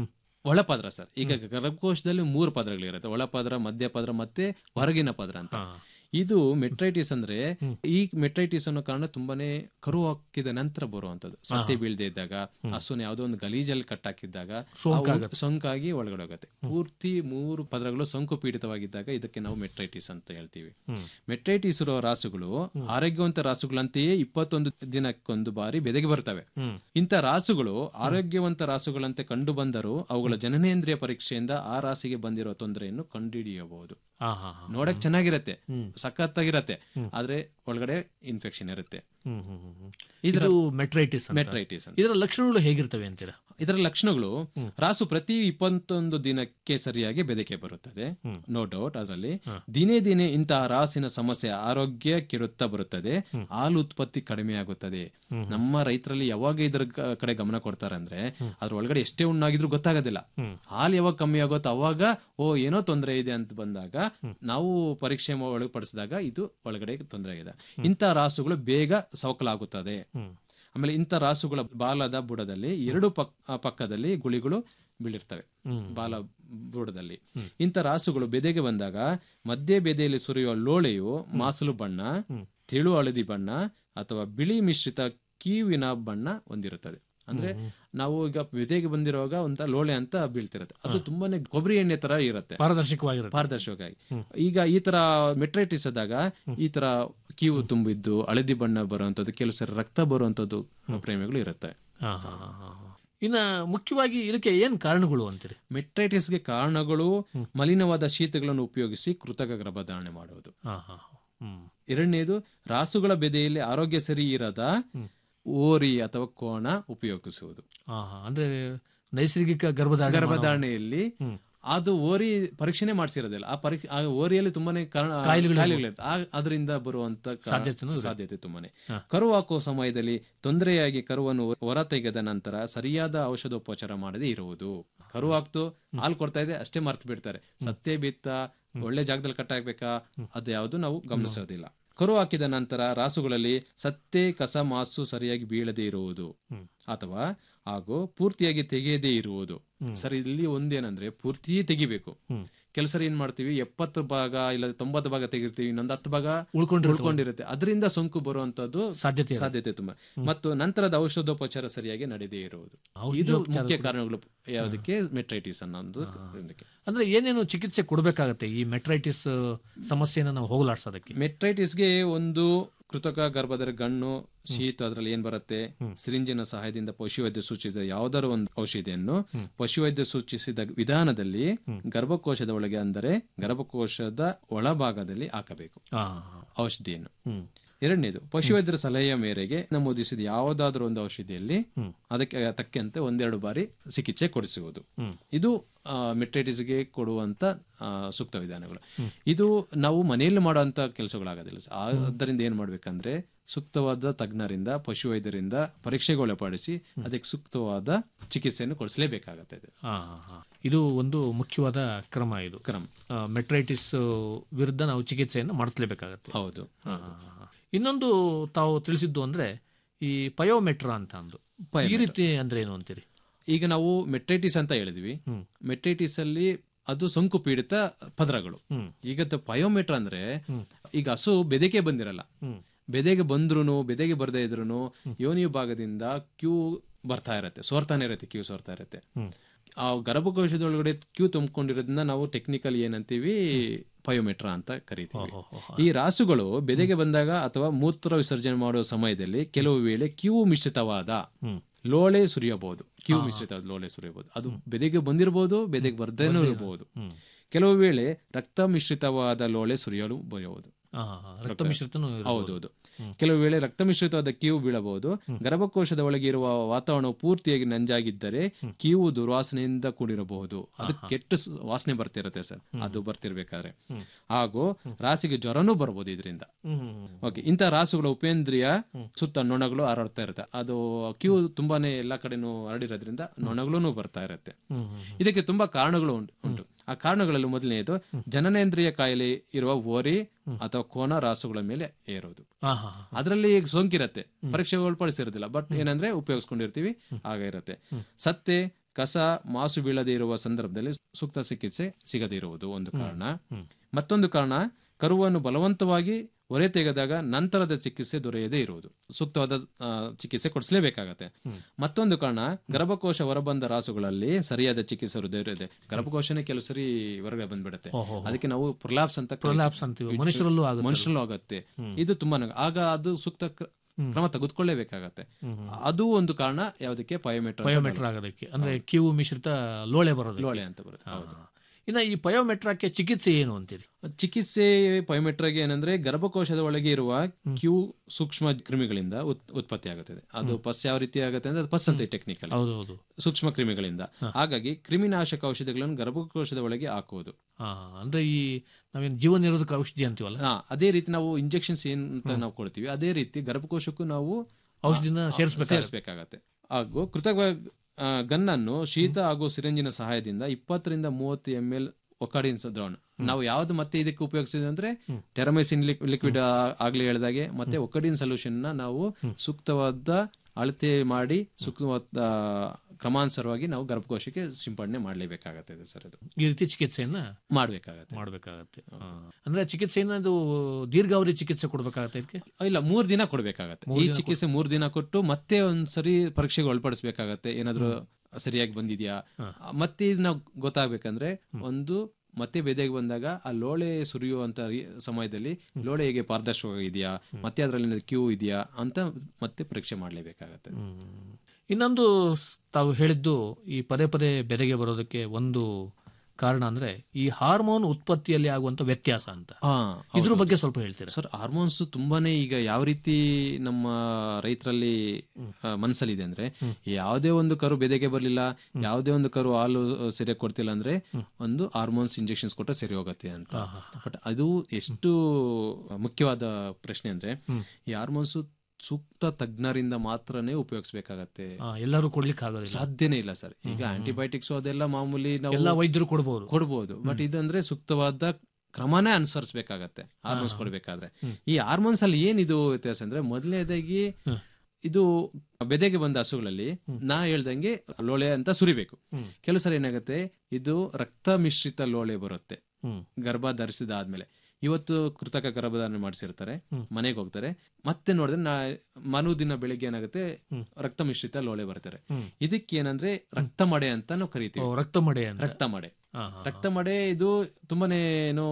ಒಳಪದ್ರ ಸರ್ ಈಗ ಗರ್ಭಕೋಶದಲ್ಲಿ ಮೂರು ಪದರಗಳಿರುತ್ತೆ ಒಳಪದ್ರ ಮಧ್ಯಪದ್ರ ಮತ್ತೆ ಹೊರಗಿನ ಪದ್ರ ಅಂತ ಇದು ಮೆಟ್ರೈಟಿಸ್ ಅಂದ್ರೆ ಈ ಮೆಟ್ರೈಟಿಸ್ ಅನ್ನೋ ಕಾರಣ ತುಂಬಾನೇ ಕರು ಹಾಕಿದ ನಂತರ ಬರುವಂತದ್ದು ಸತ್ಯ ಬೀಳದೆ ಇದ್ದಾಗ ಹಸುನ ಯಾವುದೋ ಒಂದು ಗಲೀಜಲ್ಲಿ ಕಟ್ಟಾಕಿದ್ದಾಗ ಸೋಂಕಾಗತ್ತೆ. ಅವು ಸೋಂಕಾಗಿ ಒಳಗಡೆ ಹೋಗುತ್ತೆ ಪೂರ್ತಿ ಮೂರು ಪದರಗಳು ಸೋಂಕು ಪೀಡಿತವಾಗಿದ್ದಾಗ ಇದಕ್ಕೆ ನಾವು ಮೆಟ್ರೈಟಿಸ್ ಅಂತ ಹೇಳ್ತೀವಿ ಮೆಟ್ರೈಟಿಸ್ ಇರೋ ರಾಸುಗಳು ಆರೋಗ್ಯವಂತ ರಾಸುಗಳಂತೆಯೇ ಇಪ್ಪತ್ತೊಂದು ದಿನಕ್ಕೊಂದು ಬಾರಿ ಬೆದೆಗೆ ಬರ್ತವೆ ಇಂಥ ರಾಸುಗಳು ಆರೋಗ್ಯವಂತ ರಾಸುಗಳಂತೆ ಕಂಡು ಬಂದರೂ ಅವುಗಳ ಜನನೇಂದ್ರಿಯ ಪರೀಕ್ಷೆಯಿಂದ ಆ ರಾಸಿಗೆ ಬಂದಿರೋ ತೊಂದರೆಯನ್ನು ಕಂಡುಹಿಡಿಯಬಹುದು ಹಾ ಹಾ ಹಾ ನೋಡಕ್ ಚೆನ್ನಾಗಿರತ್ತೆ ಸಖತ್ತಾಗಿರತ್ತೆ ಆದ್ರೆ ಒಳಗಡೆ ಇನ್ಫೆಕ್ಷನ್ ಇರುತ್ತೆ ಇದರ ಇದು ಮೆಟ್ರೈಟಿಸ್ ಅಂತ. ಮೆಟ್ರೈಟಿಸ್ ಅಂತ. ಇದರ ಲಕ್ಷಣಗಳು ಹೇಗಿರ್ತವೆ ಅಂತೀರಾ ಇದರ ಲಕ್ಷಣಗಳು ರಾಸು ಪ್ರತಿ ಇಪ್ಪತ್ತೊಂದು ದಿನಕ್ಕೆ ಸರಿಯಾಗಿ ಬೆದಕೆ ಬರುತ್ತದೆ ನೋ ಡೌಟ್ ಅದರಲ್ಲಿ ದಿನೇ ದಿನೇ ಇಂತಹ ರಾಸಿನ ಸಮಸ್ಯೆ ಆರೋಗ್ಯ ಕೆಡುತ್ತಾ ಬರುತ್ತದೆ ಹಾಲು ಉತ್ಪತ್ತಿ ಕಡಿಮೆ ಆಗುತ್ತದೆ ನಮ್ಮ ರೈತರಲ್ಲಿ ಯಾವಾಗ ಇದ್ರ ಕ- ಕಡೆ ಗಮನ ಕೊಡ್ತಾರೆ ಅಂದ್ರೆ ಅದ್ರ ಒಳಗಡೆ ಎಷ್ಟೇ ಉಣ್ಣಾಗಿದ್ರು ಗೊತ್ತಾಗೋದಿಲ್ಲ ಹಾಲು ಯಾವಾಗ ಕಮ್ಮಿ ಆಗುತ್ತೋ ಅವಾಗ ಓ ಏನೋ ತೊಂದರೆ ಇದೆ ಅಂತ ಬಂದಾಗ ನಾವು ಪರೀಕ್ಷೆ ಮಾ- ಒಳಪಡಿಸಿದಾಗ ಇದು ಒಳಗಡೆ ತೊಂದರೆ ಆಗಿದೆ ಇಂಥ ರಾಸುಗಳು ಬೇಗ ಸವಕಲಾಗುತ್ತದೆ ಆಮೇಲೆ ಇಂಥ ರಾಸುಗಳ ಬಾಲದ ಬುಡದಲ್ಲಿ ಎರಡು ಪಕ್ ಆ ಪಕ್ಕದಲ್ಲಿ ಗುಳಿಗಳು ಬೀಳಿರ್ತವೆ ಬಾಲ ಬುಡದಲ್ಲಿ ಇಂಥ ರಾಸುಗಳು ಬೆದೆಗೆ ಬಂದಾಗ ಮಧ್ಯೆ ಬೆದೆಯಲ್ಲಿ ಸುರಿಯುವ ಲೋಳೆಯು ಮಾಸಲು ಬಣ್ಣ ತಿಳು ಹಳದಿ ಬಣ್ಣ ಅಥವಾ ಬಿಳಿ ಮಿಶ್ರಿತ ಕೀವಿನ ಬಣ್ಣ ಹೊಂದಿರುತ್ತದೆ ಅಂದ್ರೆ ನಾವು ಈಗ ಬೆದೆಗೆ ಬಂದಿರುವಾಗ ಒಂತ ಲೋಳೆ ಅಂತ ಬೀಳ್ತಿರುತ್ತೆ ಅದು ತುಂಬಾನೇ ಕೊಬ್ಬರಿ ಎಣ್ಣೆ ತರ ಇರುತ್ತೆ ಪಾರದರ್ಶಕವಾಗಿರುತ್ತೆ ಪಾರದರ್ಶಕವಾಗಿ ಈಗ ಈ ತರ ಮೆಟ್ರೈಟಿಸ್ ಆದಾಗ ಈ ತರ ಕೀವು ತುಂಬಿದ್ದು ಹಳದಿ ಬಣ್ಣ ಬರುವಂತದ್ದು ಕೆಲವು ಸರಿ ರಕ್ತ ಬರುವಂತದ್ದು ಪ್ರೇಮಿಗಳು ಇರುತ್ತೆ ಹಾ, ಹಾ, ಹಾ, ಹಾ, ಹಾ. ಇನ್ನ ಮುಖ್ಯವಾಗಿ ಇದಕ್ಕೆ ಏನ್ ಕಾರಣಗಳು ಅಂತೀರಿ ಮೆಟ್ರೈಟಿಸ್ಗೆ ಕಾರಣಗಳು ಮಲಿನವಾದ ಶೀತಗಳನ್ನು ಉಪಯೋಗಿಸಿ ಕೃತಕ ಗರ್ಭಧಾರಣೆ ಮಾಡುವುದು ಹಾ, ಹಾ, ಹ್ಮ್. ಎರಡನೇದು ರಾಸುಗಳ ಬೆದೆಯಲ್ಲಿ ಆರೋಗ್ಯ ಸರಿ ಇರದ ಓರಿ ಅಥವಾ ಕೋಣ ಉಪಯೋಗಿಸುವುದು ಹಾ, ಹಾ. ಅಂದ್ರೆ ನೈಸರ್ಗಿಕ ಗರ್ಭಧಾರಣೆ ಮಾಡೋ- ಗರ್ಭಧಾರಣೆಯಲ್ಲಿ ಅದು ಓರಿ ಪರೀಕ್ಷೆನೆ ಮಾಡಿಸಿರೋದಿಲ್ಲ ಆ ಪರೀಕ್ಷೆ ಆ ಓರಿಯಲ್ಲಿ ತುಂಬಾನೇ ಕಾರಣ ಕಾಯಿಲೆಗಳು ಕಾಯಿಲೆಗಳಿರುತ್ತೆ. ಆ- ಅದರಿಂದ ಬರುವಂತ ಕಾರಣ- ಸಾಧ್ಯತೆನೂ ಇರುತ್ತೆ. ಸಾಧ್ಯತೆ ತುಂಬಾನೇ ಹಾ. ಕರು ಹಾಕುವ ಸಮಯದಲ್ಲಿ ತೊಂದರೆಯಾಗಿ ಕರುವನ್ನು ಹೊರ ತೆಗೆದ ನಂತರ ಸರಿಯಾದ ಔಷಧೋಪಚಾರ ಮಾಡದೇ ಇರುವುದು ಕರು ಹಾಕ್ತು ಹಾಲು ಕೊಡ್ತಾ ಇದೆ ಅಷ್ಟೇ ಮರ್ತು ಬಿಡ್ತಾರೆ ಸತ್ತೇ ಬಿತ್ತ ಒಳ್ಳೆ ಜಾಗದಲ್ಲಿ ಕಟ್ಟಾಕ್ಬೇಕಾ ಅದು ಯಾವುದು ನಾವು ಗಮನಿಸೋದಿಲ್ಲ ಕರು ಹಾಕಿದ ನಂತರ ರಾಸುಗಳಲ್ಲಿ ಸತ್ತೆ ಕಸ ಮಾಸು ಸರಿಯಾಗಿ ಬೀಳದೇ ಇರುವುದು ಅಥವಾ ಹಾಗೂ ಪೂರ್ತಿಯಾಗಿ ತೆಗೆಯದೇ ಇರುವುದು ಸರ್ ಇಲ್ಲಿ ಒಂದೇನಂದ್ರೆ ಪೂರ್ತಿ ತೆಗಿಬೇಕು ಕೆಲಸ ಏನ್ ಮಾಡ್ತೀವಿ ಎಪ್ಪತ್ತು ಭಾಗ ಇಲ್ಲ ತೊಂಬತ್ತು ಭಾಗ ತೆಗಿರ್ತೀವಿ ಇನ್ನೊಂದು ಹತ್ತು ಭಾಗ ಉಳ್ಕೊಂಡಿರುತ್ತೆ. ಉಳ್ಕೊಂಡಿರುತ್ತೆ ಅದರಿಂದ ಸೊಂಕು ಬರುವಂತದ್ದು ಸಾಧ್ಯತೆ ಇರುತ್ತೆ. ಸಾಧ್ಯತೆ ತುಂಬಾ ಮತ್ತು ನಂತರದ ಔಷಧೋಪಚಾರ ಸರಿಯಾಗಿ ನಡೆದೇ ಇರುವುದು ಇದು ಔಷಧೋಪಚಾರ ಮುಖ್ಯ ಕೂಡ- ಕಾರಣಗಳು ಯಾವುದಕ್ಕೆ ಮೆಟ್ರೈಟಿಸ್ ಅನ್ನೋದು ಇದಕ್ಕೆ. ಅಂದ್ರೆ ಏನೇನು ಚಿಕಿತ್ಸೆ ಕೊಡಬೇಕಾಗತ್ತೆ ಈ ಮೆಟ್ರೈಟಿಸ್ ಸಮಸ್ಯೆನ ನಾವು ಹೋಗಲಾಡ್ಸೋದಕ್ಕೆ ಮೆಟ್ರೈಟಿಸ್ಗೆ ಒಂದು ಕೃತಕ ಗರ್ಭಧರ ಗಣ್ಣು ಶೀತ ಅದ್ರಲ್ಲಿ ಏನ್ ಬರುತ್ತೆ ಸಿರಿಂಜಿನ ಸಹಾಯದಿಂದ ಪಶುವೈದ್ಯ ಸೂಚಿಸಿದ ಯಾವ್ದಾದ್ರು ಒಂದು ಔಷಧಿಯನ್ನು ಪಶುವೈದ್ಯ ಸೂಚಿಸಿದ ವಿಧಾನದಲ್ಲಿ ಗರ್ಭಕೋಶದ ಒಳಗೆ ಅಂದರೆ ಗರ್ಭಕೋಶದ ಒಳಭಾಗದಲ್ಲಿ ಹಾಕಬೇಕು ಆ, ಔಷಧಿಯನ್ನು ಎರಡನೇದು ಪಶುವೈದ್ಯರ ಸಲಹೆಯ ಮೇರೆಗೆ ನಮೂದಿಸಿದ ಯಾವುದಾದ್ರೂ ಒಂದು ಔಷಧಿಯಲ್ಲಿ ಅದಕ್ಕೆ ತಕ್ಕಂತೆ ಒಂದೆರಡು ಬಾರಿ ಚಿಕಿತ್ಸೆ ಕೊಡಿಸುವುದು ಇದು ಮೆಟ್ರೈಟಿಸ್ಗೆ ಕೊಡುವಂತ ಆ, ಸೂಕ್ತ ವಿಧಾನಗಳು ಇದು ನಾವು ಮನೆಯಲ್ಲಿ ಮಾಡುವಂತ ಕೆಲಸಗಳಾಗೋದಿಲ್ಲ ಸರ್. ಆದ್ದರಿಂದ ಏನ್ ಮಾಡ್ಬೇಕಂದ್ರೆ ಸೂಕ್ತವಾದ ತಜ್ಞರಿಂದ ಪಶುವೈದ್ಯರಿಂದ ಪರೀಕ್ಷೆಗೆ ಒಳಪಡಿಸಿ ಅದಕ್ಕೆ ಸೂಕ್ತವಾದ ಚಿಕಿತ್ಸೆಯನ್ನು ಕೊಡಿಸಲೇಬೇಕಾಗತ್ತೆ ಇದು. ಆ, ಆ. ಇದು ಒಂದು ಮುಖ್ಯವಾದ ಕ್ರಮ ಇದು ಕ್ರಮ ಮೆಟ್ರೈಟಿಸ್ ವಿರುದ್ಧ ನಾವು ಚಿಕಿತ್ಸೆಯನ್ನು ಮಾಡಿಸ್ಲೇಬೇಕಾಗತ್ತೆ ಹೌದು ಆ, ಇನ್ನೊಂದು ತಾವು ತಿಳಿಸಿದ್ದು ಅಂದ್ರೆ ಈ ಪಯೋಮೆಟ್ರಾ ಅಂತ ಅಂದು ಈ ಪಯೋಮೆಟ್ರಾ. ರೀತಿ ಅಂದ್ರೆ ಏನು ಅಂತೀರಿ ಈಗ ನಾವು ಮೆಟ್ರೈಟಿಸ್ ಅಂತ ಹೇಳಿದ್ವಿ ಮೆಟ್ರೈಟಿಸ್ ಅಲ್ಲಿ ಅದು ಸೋಂಕು ಪೀಡಿತ ಪದರಗಳು ಈಗ ಪಯೋಮೆಟ್ರ ಅಂದ್ರೆ ಈಗ ಹಸು ಬೆದೆಗೆ ಬಂದಿರಲ್ಲ ಬೆದೆಗೆ ಬಂದ್ರು ಬೆದೆಗೆ ಬರ್ದೇ ಇದ್ರು ಯೋನಿ ಭಾಗದಿಂದ ಕ್ಯೂ ಬರ್ತಾ ಇರತ್ತೆ ಸೋರ್ತಾನೆ ಇರತ್ತೆ ಕ್ಯೂ ಸೋರ್ತಾ ಇರತ್ತೆ ಆ ಗರ್ಭಕೋಶದೊಳಗಡೆ ಕ್ಯೂ ತುಂಬಿಕೊಂಡಿರೋದನ್ನ ನಾವು ಟೆಕ್ನಿಕಲ್ ಏನಂತೀವಿ ಪಯೋಮೆಟ್ರಾ ಅಂತ ಕರಿತೀವಿ ಈ ರಾಸುಗಳು ಬೆದೆಗೆ ಬಂದಾಗ ಅಥವಾ ಮೂತ್ರ ವಿಸರ್ಜನೆ ಮಾಡುವ ಸಮಯದಲ್ಲಿ ಕೆಲವು ವೇಳೆ ಕ್ಯೂ ಮಿಶ್ರಿತವಾದ ಲೋಳೆ ಸುರಿಯಬಹುದು ಕ್ಯೂ ಮಿಶ್ರಿತವಾದ ಲೋಳೆ ಸುರಿಯಬಹುದು ಅದು ಬೆದೆಗೆ ಬಂದಿರಬಹುದು ಬೆದೆಗೆ ಬರ್ದೇನೂ ಇರಬಹುದು ಕೆಲವು ವೇಳೆ ರಕ್ತ ಮಿಶ್ರಿತವಾದ ಲೋಳೆ ಸುರಿಯಲು ಬರೆಯಬಹುದು ಆ, ರಕ್ತ ಮಿಶ್ರಿತನೂ ಇರ್ಬೋದು. ಹೌದೌದು ಕೆಲವು ವೇಳೆ ರಕ್ತ ಮಿಶ್ರಿತವಾದ ಕೀವು ಬೀಳಬಹುದು ಗರ್ಭಕೋಶದ ಒಳಗೆ ಇರುವ ವಾತಾವರಣವು ಪೂರ್ತಿಯಾಗಿ ನಂಜಾಗಿದ್ದರೆ ಕೀವು ದುರ್ವಾಸನೆಯಿಂದ ಕೂಡಿರಬಹುದು ಅದು ಕೆಟ್ಟ ಸ್- ವಾಸನೆ ಬರ್ತಿರತ್ತೆ ಸರ್ ಅದು ಬರ್ತಿರ್ಬೇಕಾದ್ರೆ ಹಾಗೂ ರಾಸಿಗೆ ಜ್ವರನೂ ಬರ್ಬೋದು ಇದರಿಂದ ಓಕೆ ಇಂಥ ರಾಸುಗಳ ಉಪೇಂದ್ರಿಯ ಸುತ್ತ ನೊಣಗಳು ಹರಡ್ತಾ ಇರುತ್ತೆ ಅದು ಕ್ಯೂ ತುಂಬಾನೇ ಎಲ್ಲಾ ಕಡೆನೂ ಹರಡಿರೋದ್ರಿಂದ ನೊಣಗಳೂ ಬರ್ತಾ ಇರುತ್ತೆ ಇದಕ್ಕೆ ತುಂಬಾ ಕಾರಣಗಳು ಉಂಟು ಉಂಟು ಆ ಕಾರಣಗಳಲ್ಲಿ ಮೊದಲನೆಯದು ಜನನೇಂದ್ರಿಯ ಕಾಯಿಲೆ ಇರುವ ಓರಿ ಅಥವಾ ಕೋನ ರಾಸುಗಳ ಮೇಲೆ ಏರೋದು ಆ, ಹಾ, ಹಾ. ಅದರಲ್ಲಿ ಸೋಂಕಿರತ್ತೆ ಪರೀಕ್ಷೆಗೆ ಒಳಪಡಿಸಿರೋದಿಲ್ಲ ಬಟ್ ಏನಂದ್ರೆ ಉಪಯೋಗಿಸ್ಕೊಂಡಿರ್ತೀವಿ ಆಗ ಇರುತ್ತೆ ಸತ್ತೆ ಕಸ ಮಾಸು ಬೀಳದೆ ಇರುವ ಸಂದರ್ಭದಲ್ಲಿ ಸೂಕ್ತ ಚಿಕಿತ್ಸೆ ಸಿಗದೇ ಇರುವುದು ಒಂದು ಕಾರಣ ಮತ್ತೊಂದು ಕಾರಣ ಕರುವನ್ನು ಬಲವಂತವಾಗಿ ಹೊರೆ ತೆಗೆದಾಗ ನಂತರದ ಚಿಕಿತ್ಸೆ ದೊರೆಯದೇ ಇರುವುದು ಸೂಕ್ತವಾದ ಆ, ಚಿಕಿತ್ಸೆ ಕೊಡಿಸಲೇಬೇಕಾಗತ್ತೆ ಮತ್ತೊಂದು ಕಾರಣ ಗರ್ಭಕೋಶ ಹೊರಬಂದ ರಾಸುಗಳಲ್ಲಿ ಸರಿಯಾದ ಚಿಕಿತ್ಸೆ ದೊರೆಯದೆ ಗರ್ಭಕೋಶನೇ ಕೆಲವು ಸರಿ ಹೊರಗೆ ಬಂದ್ಬಿಡುತ್ತೆ ಓಹೋ. ಅದಕ್ಕೆ ನಾವು ಪ್ರೊಲಾಪ್ಸ್ ಅಂತ Prolapse ಅಂತೀವಿ. ಮನುಷ್ಯರಲ್ಲೂ ಆಗುತ್ತೆ ಅದು. ಮನುಷ್ಯರಲ್ಲೂ ಆಗುತ್ತೆ ಇದು ತುಂಬಾ ನಗ- ಆಗ ಅದು ಸೂಕ್ತ ಕ್ರ- ಕ್ರಮ ತೆಗೆದುಕೊಳ್ಳೇಬೇಕಾಗತ್ತೆ ಅದು ಒಂದು ಕಾರಣ ಯಾವುದಕ್ಕೆ ಪಯೋಮೆಟ್ರ ಪಯೋಮೆಟ್ರಾ ಆಗೋದಕ್ಕೆ ಅಂದ್ರೆ ಕಿವು ಮಿಶ್ರಿತ ಲೋಳೆ ಬರೋದು ಲೋಳೆ ಅಂತ ಬರುತ್ತೆ ಹೌದು ಇನ್ನ ಈ ಪಯೋಮೆಟ್ರಾಕ್ಕೆ ಚಿಕಿತ್ಸೆ ಏನು ಅಂತೀರಿ ಚಿಕಿತ್ಸೆ ಪಯೋಮೆಟ್ರಾಗೆ ಏನಂದ್ರೆ ಗರ್ಭಕೋಶದ ಒಳಗೆ ಇರುವ ಕ್ಯೂ ಸೂಕ್ಷ್ಮ ಕ್ರಿಮಿಗಳಿಂದ ಉತ್- ಉತ್ಪತ್ತಿ ಆಗುತ್ತದೆ ಅದು ಪಸ್ ಯಾವ ರೀತಿ ಆಗುತ್ತೆ ಅಂದ್ರೆ ಅದು ಪಸ್ ಅಂತ ಟೆಕ್ನಿಕಲ್ ಹೌದು ಹೌದು ಸೂಕ್ಷ್ಮ ಕ್ರಿಮಿಗಳಿಂದ ಹಾಗಾಗಿ ಕ್ರಿಮಿನಾಶಕ ಔಷಧಿಗಳನ್ನು ಗರ್ಭಕೋಶದ ಒಳಗೆ ಹಾಕುವುದು ಆ, ಅಂದ್ರೆ ಈ ನಾವೇನು ಜೀವ ನಿರೋಧಕ ಔಷಧಿ ಅಂತೀವಲ್ಲ ಹಾ, ಅದೇ ರೀತಿ ನಾವು ಇಂಜೆಕ್ಷನ್ಸ್ ಏನ್ ಅಂತ ನಾವು ಕೊಡ್ತೀವಿ ಅದೇ ರೀತಿ ಗರ್ಭಕೋಶಕ್ಕೂ ನಾವು ಔಷಧಿನ ಸೇರಿಸ್ಬೇಕಾಗತ್ತೆ. ಸೇರಿಸಬೇಕಾಗತ್ತೆ ಹಾಗೂ ಕೃತಕ ಆ, ಗನ್ನನ್ನು ಶೀತ ಹಾಗೂ ಸಿರಂಜಿನ ಸಹಾಯದಿಂದ ಇಪ್ಪತ್ತರಿಂದ ಮೂವತ್ತು ಎಂ ಎಲ್ ಒಕಾಡಿನ್ ದ್ರಾವಣ ನಾವು ಯಾವ್ದು ಮತ್ತೆ ಇದಕ್ಕೆ ಉಪಯೋಗಿಸಿದ್ವಿ ಅಂದ್ರೆ ಟೆರಮೈಸಿನ್ ಲಿಕ್ವಿಡ್ ಆಗ್ಲೇ ಹೇಳಿದಾಗೆ ಮತ್ತೆ ಒಕಡಿನ್ ಸೊಲ್ಯೂಷನ್ ನ ನಾವು ಸೂಕ್ತವಾದ ಅಳತೆ ಮಾಡಿ ಸೂಕ್ತವಾದ ಕ್ರಮಾನುಸಾರವಾಗಿ ನಾವು ಗರ್ಭಕೋಶಕ್ಕೆ ಸಿಂಪಡಣೆ ಮಾಡಲೇಬೇಕಾಗತ್ತೆ ಇದು ಸರ್ ಅದು ಈ ರೀತಿ ಚಿಕಿತ್ಸೆಯನ್ನ ಮಾಡ್ಬೇಕಾಗತ್ತೆ ಮಾಡ್ಬೇಕಾಗತ್ತೆ ಆ. ಅಂದ್ರೆ ಚಿಕಿತ್ಸೆಯನ್ನ ಅದು ದೀರ್ಘಾವಧಿ ಚಿಕಿತ್ಸೆ ಕೊಡ್ಬೇಕಾಗತ್ತೆ ಇದಕ್ಕೆ ಇಲ್ಲ ಮೂರ್ ದಿನ ಕೊಡ್ಬೇಕಾಗತ್ತೆ ಮೂರ್ ಈ ದಿನ ಚಿಕಿತ್ಸೆ ಮೂರ್ ದಿನ ಕೊಟ್ಟು ಮತ್ತೆ ಒಂದ್ಸರಿ ಪರೀಕ್ಷೆಗೆ ಒಳಪಡಿಸ್ಬೇಕಾಗತ್ತೆ ಏನಾದ್ರು ಸರಿಯಾಗಿ ಬಂದಿದ್ಯಾ ಮತ್ತೆ ಇದು ನಾವು ಗೊತ್ತಾಗ್ಬೇಕಂದ್ರೆ ಒಂದು ಮತ್ತೆ ಬೆದೆಗೆ ಬಂದಾಗ ಆ ಲೋಳೆ ಸುರಿಯುವಂತ ರೀ- ಸಮಯದಲ್ಲಿ ಲೋಳೆ ಹೇಗೆ ಪಾರದರ್ಶಕ ಇದೆಯಾ ಮತ್ತೆ ಅದರಲ್ಲಿ ಕ್ಯೂ ಇದೆಯಾ ಅಂತ ಮತ್ತೆ ಪರೀಕ್ಷೆ ಮಾಡ್ಲೇಬೇಕಾಗತ್ತೆ ಇನ್ನೊಂದು ಸ್- ತಾವು ಹೇಳಿದ್ದು ಈ ಪದೇ ಪದೇ ಬೆದೆಗೆ ಬರೋದಕ್ಕೆ ಒಂದು ಕಾರಣ ಅಂದ್ರೆ ಈ ಹಾರ್ಮೋನ್ ಉತ್ಪತ್ತಿಯಲ್ಲಿ ಆಗುವಂತ ವ್ಯತ್ಯಾಸ ಅಂತ ಹಾ, ಇದ್ರ ಹೌದು. ಬಗ್ಗೆ ಸ್ವಲ್ಪ ಹೇಳ್ತೀರಾ ಸರ್ ಹಾರ್ಮೋನ್ಸ್ ತುಂಬಾನೇ ಈಗ ಯಾವ ರೀತಿ ನಮ್ಮ ರೈತರಲ್ಲಿ ಆ, ಮನಸ್ಸಲ್ಲಿದೆ ಅಂದ್ರೆ ಯಾವುದೇ ಒಂದು ಕರು ಬೆದೆಗೆ ಬರಲಿಲ್ಲ ಯಾವುದೇ ಒಂದು ಕರು ಹಾಲು ಸರಿಯಾಗಿ ಕೊಡ್ತಿಲ್ಲ ಅಂದ್ರೆ ಒಂದು ಹಾರ್ಮೋನ್ಸ್ ಇಂಜೆಕ್ಷನ್ಸ್ ಕೊಟ್ಟರೆ ಸರಿ ಹೋಗುತ್ತೆ ಅಂತ ಬಟ್ ಅದು ಎಷ್ಟು ಮುಖ್ಯವಾದ ಪ್ರಶ್ನೆ ಅಂದ್ರೆ ಈ ಹಾರ್ಮೋನ್ಸ್ ಸೂಕ್ತ ತಜ್ಞರಿಂದ ಮಾತ್ರನೇ ಉಪಯೋಗಿಸ್ಬೇಕಾಗತ್ತೆ ಆ, ಎಲ್ಲರೂ ಕೊಡ್ಲಿಕ್ಕೆ ಆಗೋದಿಲ್ಲ ಸಾಧ್ಯನೇ ಇಲ್ಲ ಸರ್ ಈಗ ಆಂಟಿಬಯೋಟಿಕ್ಸ್ ಅದೆಲ್ಲ ಮಾಮೂಲಿ ನಾವು ಎಲ್ಲ ವೈದ್ಯರು ಕೊಡ್ಬೋದು ಕೊಡ್ಬೋದು ಬಟ್ ಇದಂದ್ರೆ ಸೂಕ್ತವಾದ ಕ್ರಮನೇ ಅನುಸರಿಸಬೇಕಾಗತ್ತೆ ಹಾರ್ಮೋನ್ಸ್ ಕೊಡ್ಬೇಕಾದ್ರೆ ಈ ಹಾರ್ಮೋನ್ಸ್ ಅಲ್ಲಿ ಏನಿದು ವ್ಯತ್ಯಾಸ ಅಂದ್ರೆ ಮೊದಲನೇದಾಗಿ ಇದು ಬೆದೆಗೆ ಬಂದ ಹಸುಗಳಲ್ಲಿ ನಾ ಹೇಳ್ದಂಗೆ ಲೋಳೆ ಅಂತ ಸುರಿಬೇಕು ಕೆಲವು ಸಲ ಏನಾಗುತ್ತೆ ಇದು ರಕ್ತ ಮಿಶ್ರಿತ ಲೋಳೆ ಬರುತ್ತೆ ಗರ್ಭ ಧರಿಸಿದಾದ್ಮೇಲೆ ಇವತ್ತು ಕೃತಕ ಗರ್ಭಧಾರಣೆ ಮಾಡಿಸಿರ್ತಾರೆ ಮನೆಗೆ ಹೋಗ್ತಾರೆ ಮತ್ತೆ ನೋಡಿದ್ರೆ ನಾ ಮರು ದಿನ ಬೆಳಿಗ್ಗೆ ಏನಾಗುತ್ತೆ ರಕ್ತ ಮಿಶ್ರಿತ ಲೋಳೆ ಬರ್ತಾರೆ ಇದಕ್ಕೆ ಏನಂದ್ರೆ ರಕ್ತ ಮಡೆ ಅಂತ ನಾವು ಕರಿತೀವಿ ಓ, ರಕ್ತ ಮಡೆ ಅಂತ. ರಕ್ತ ಮಡೆ ಹಾ, ಹಾ, ರಕ್ತ ಮಡೆ ಇದು ತುಂಬಾನೇ ಏನು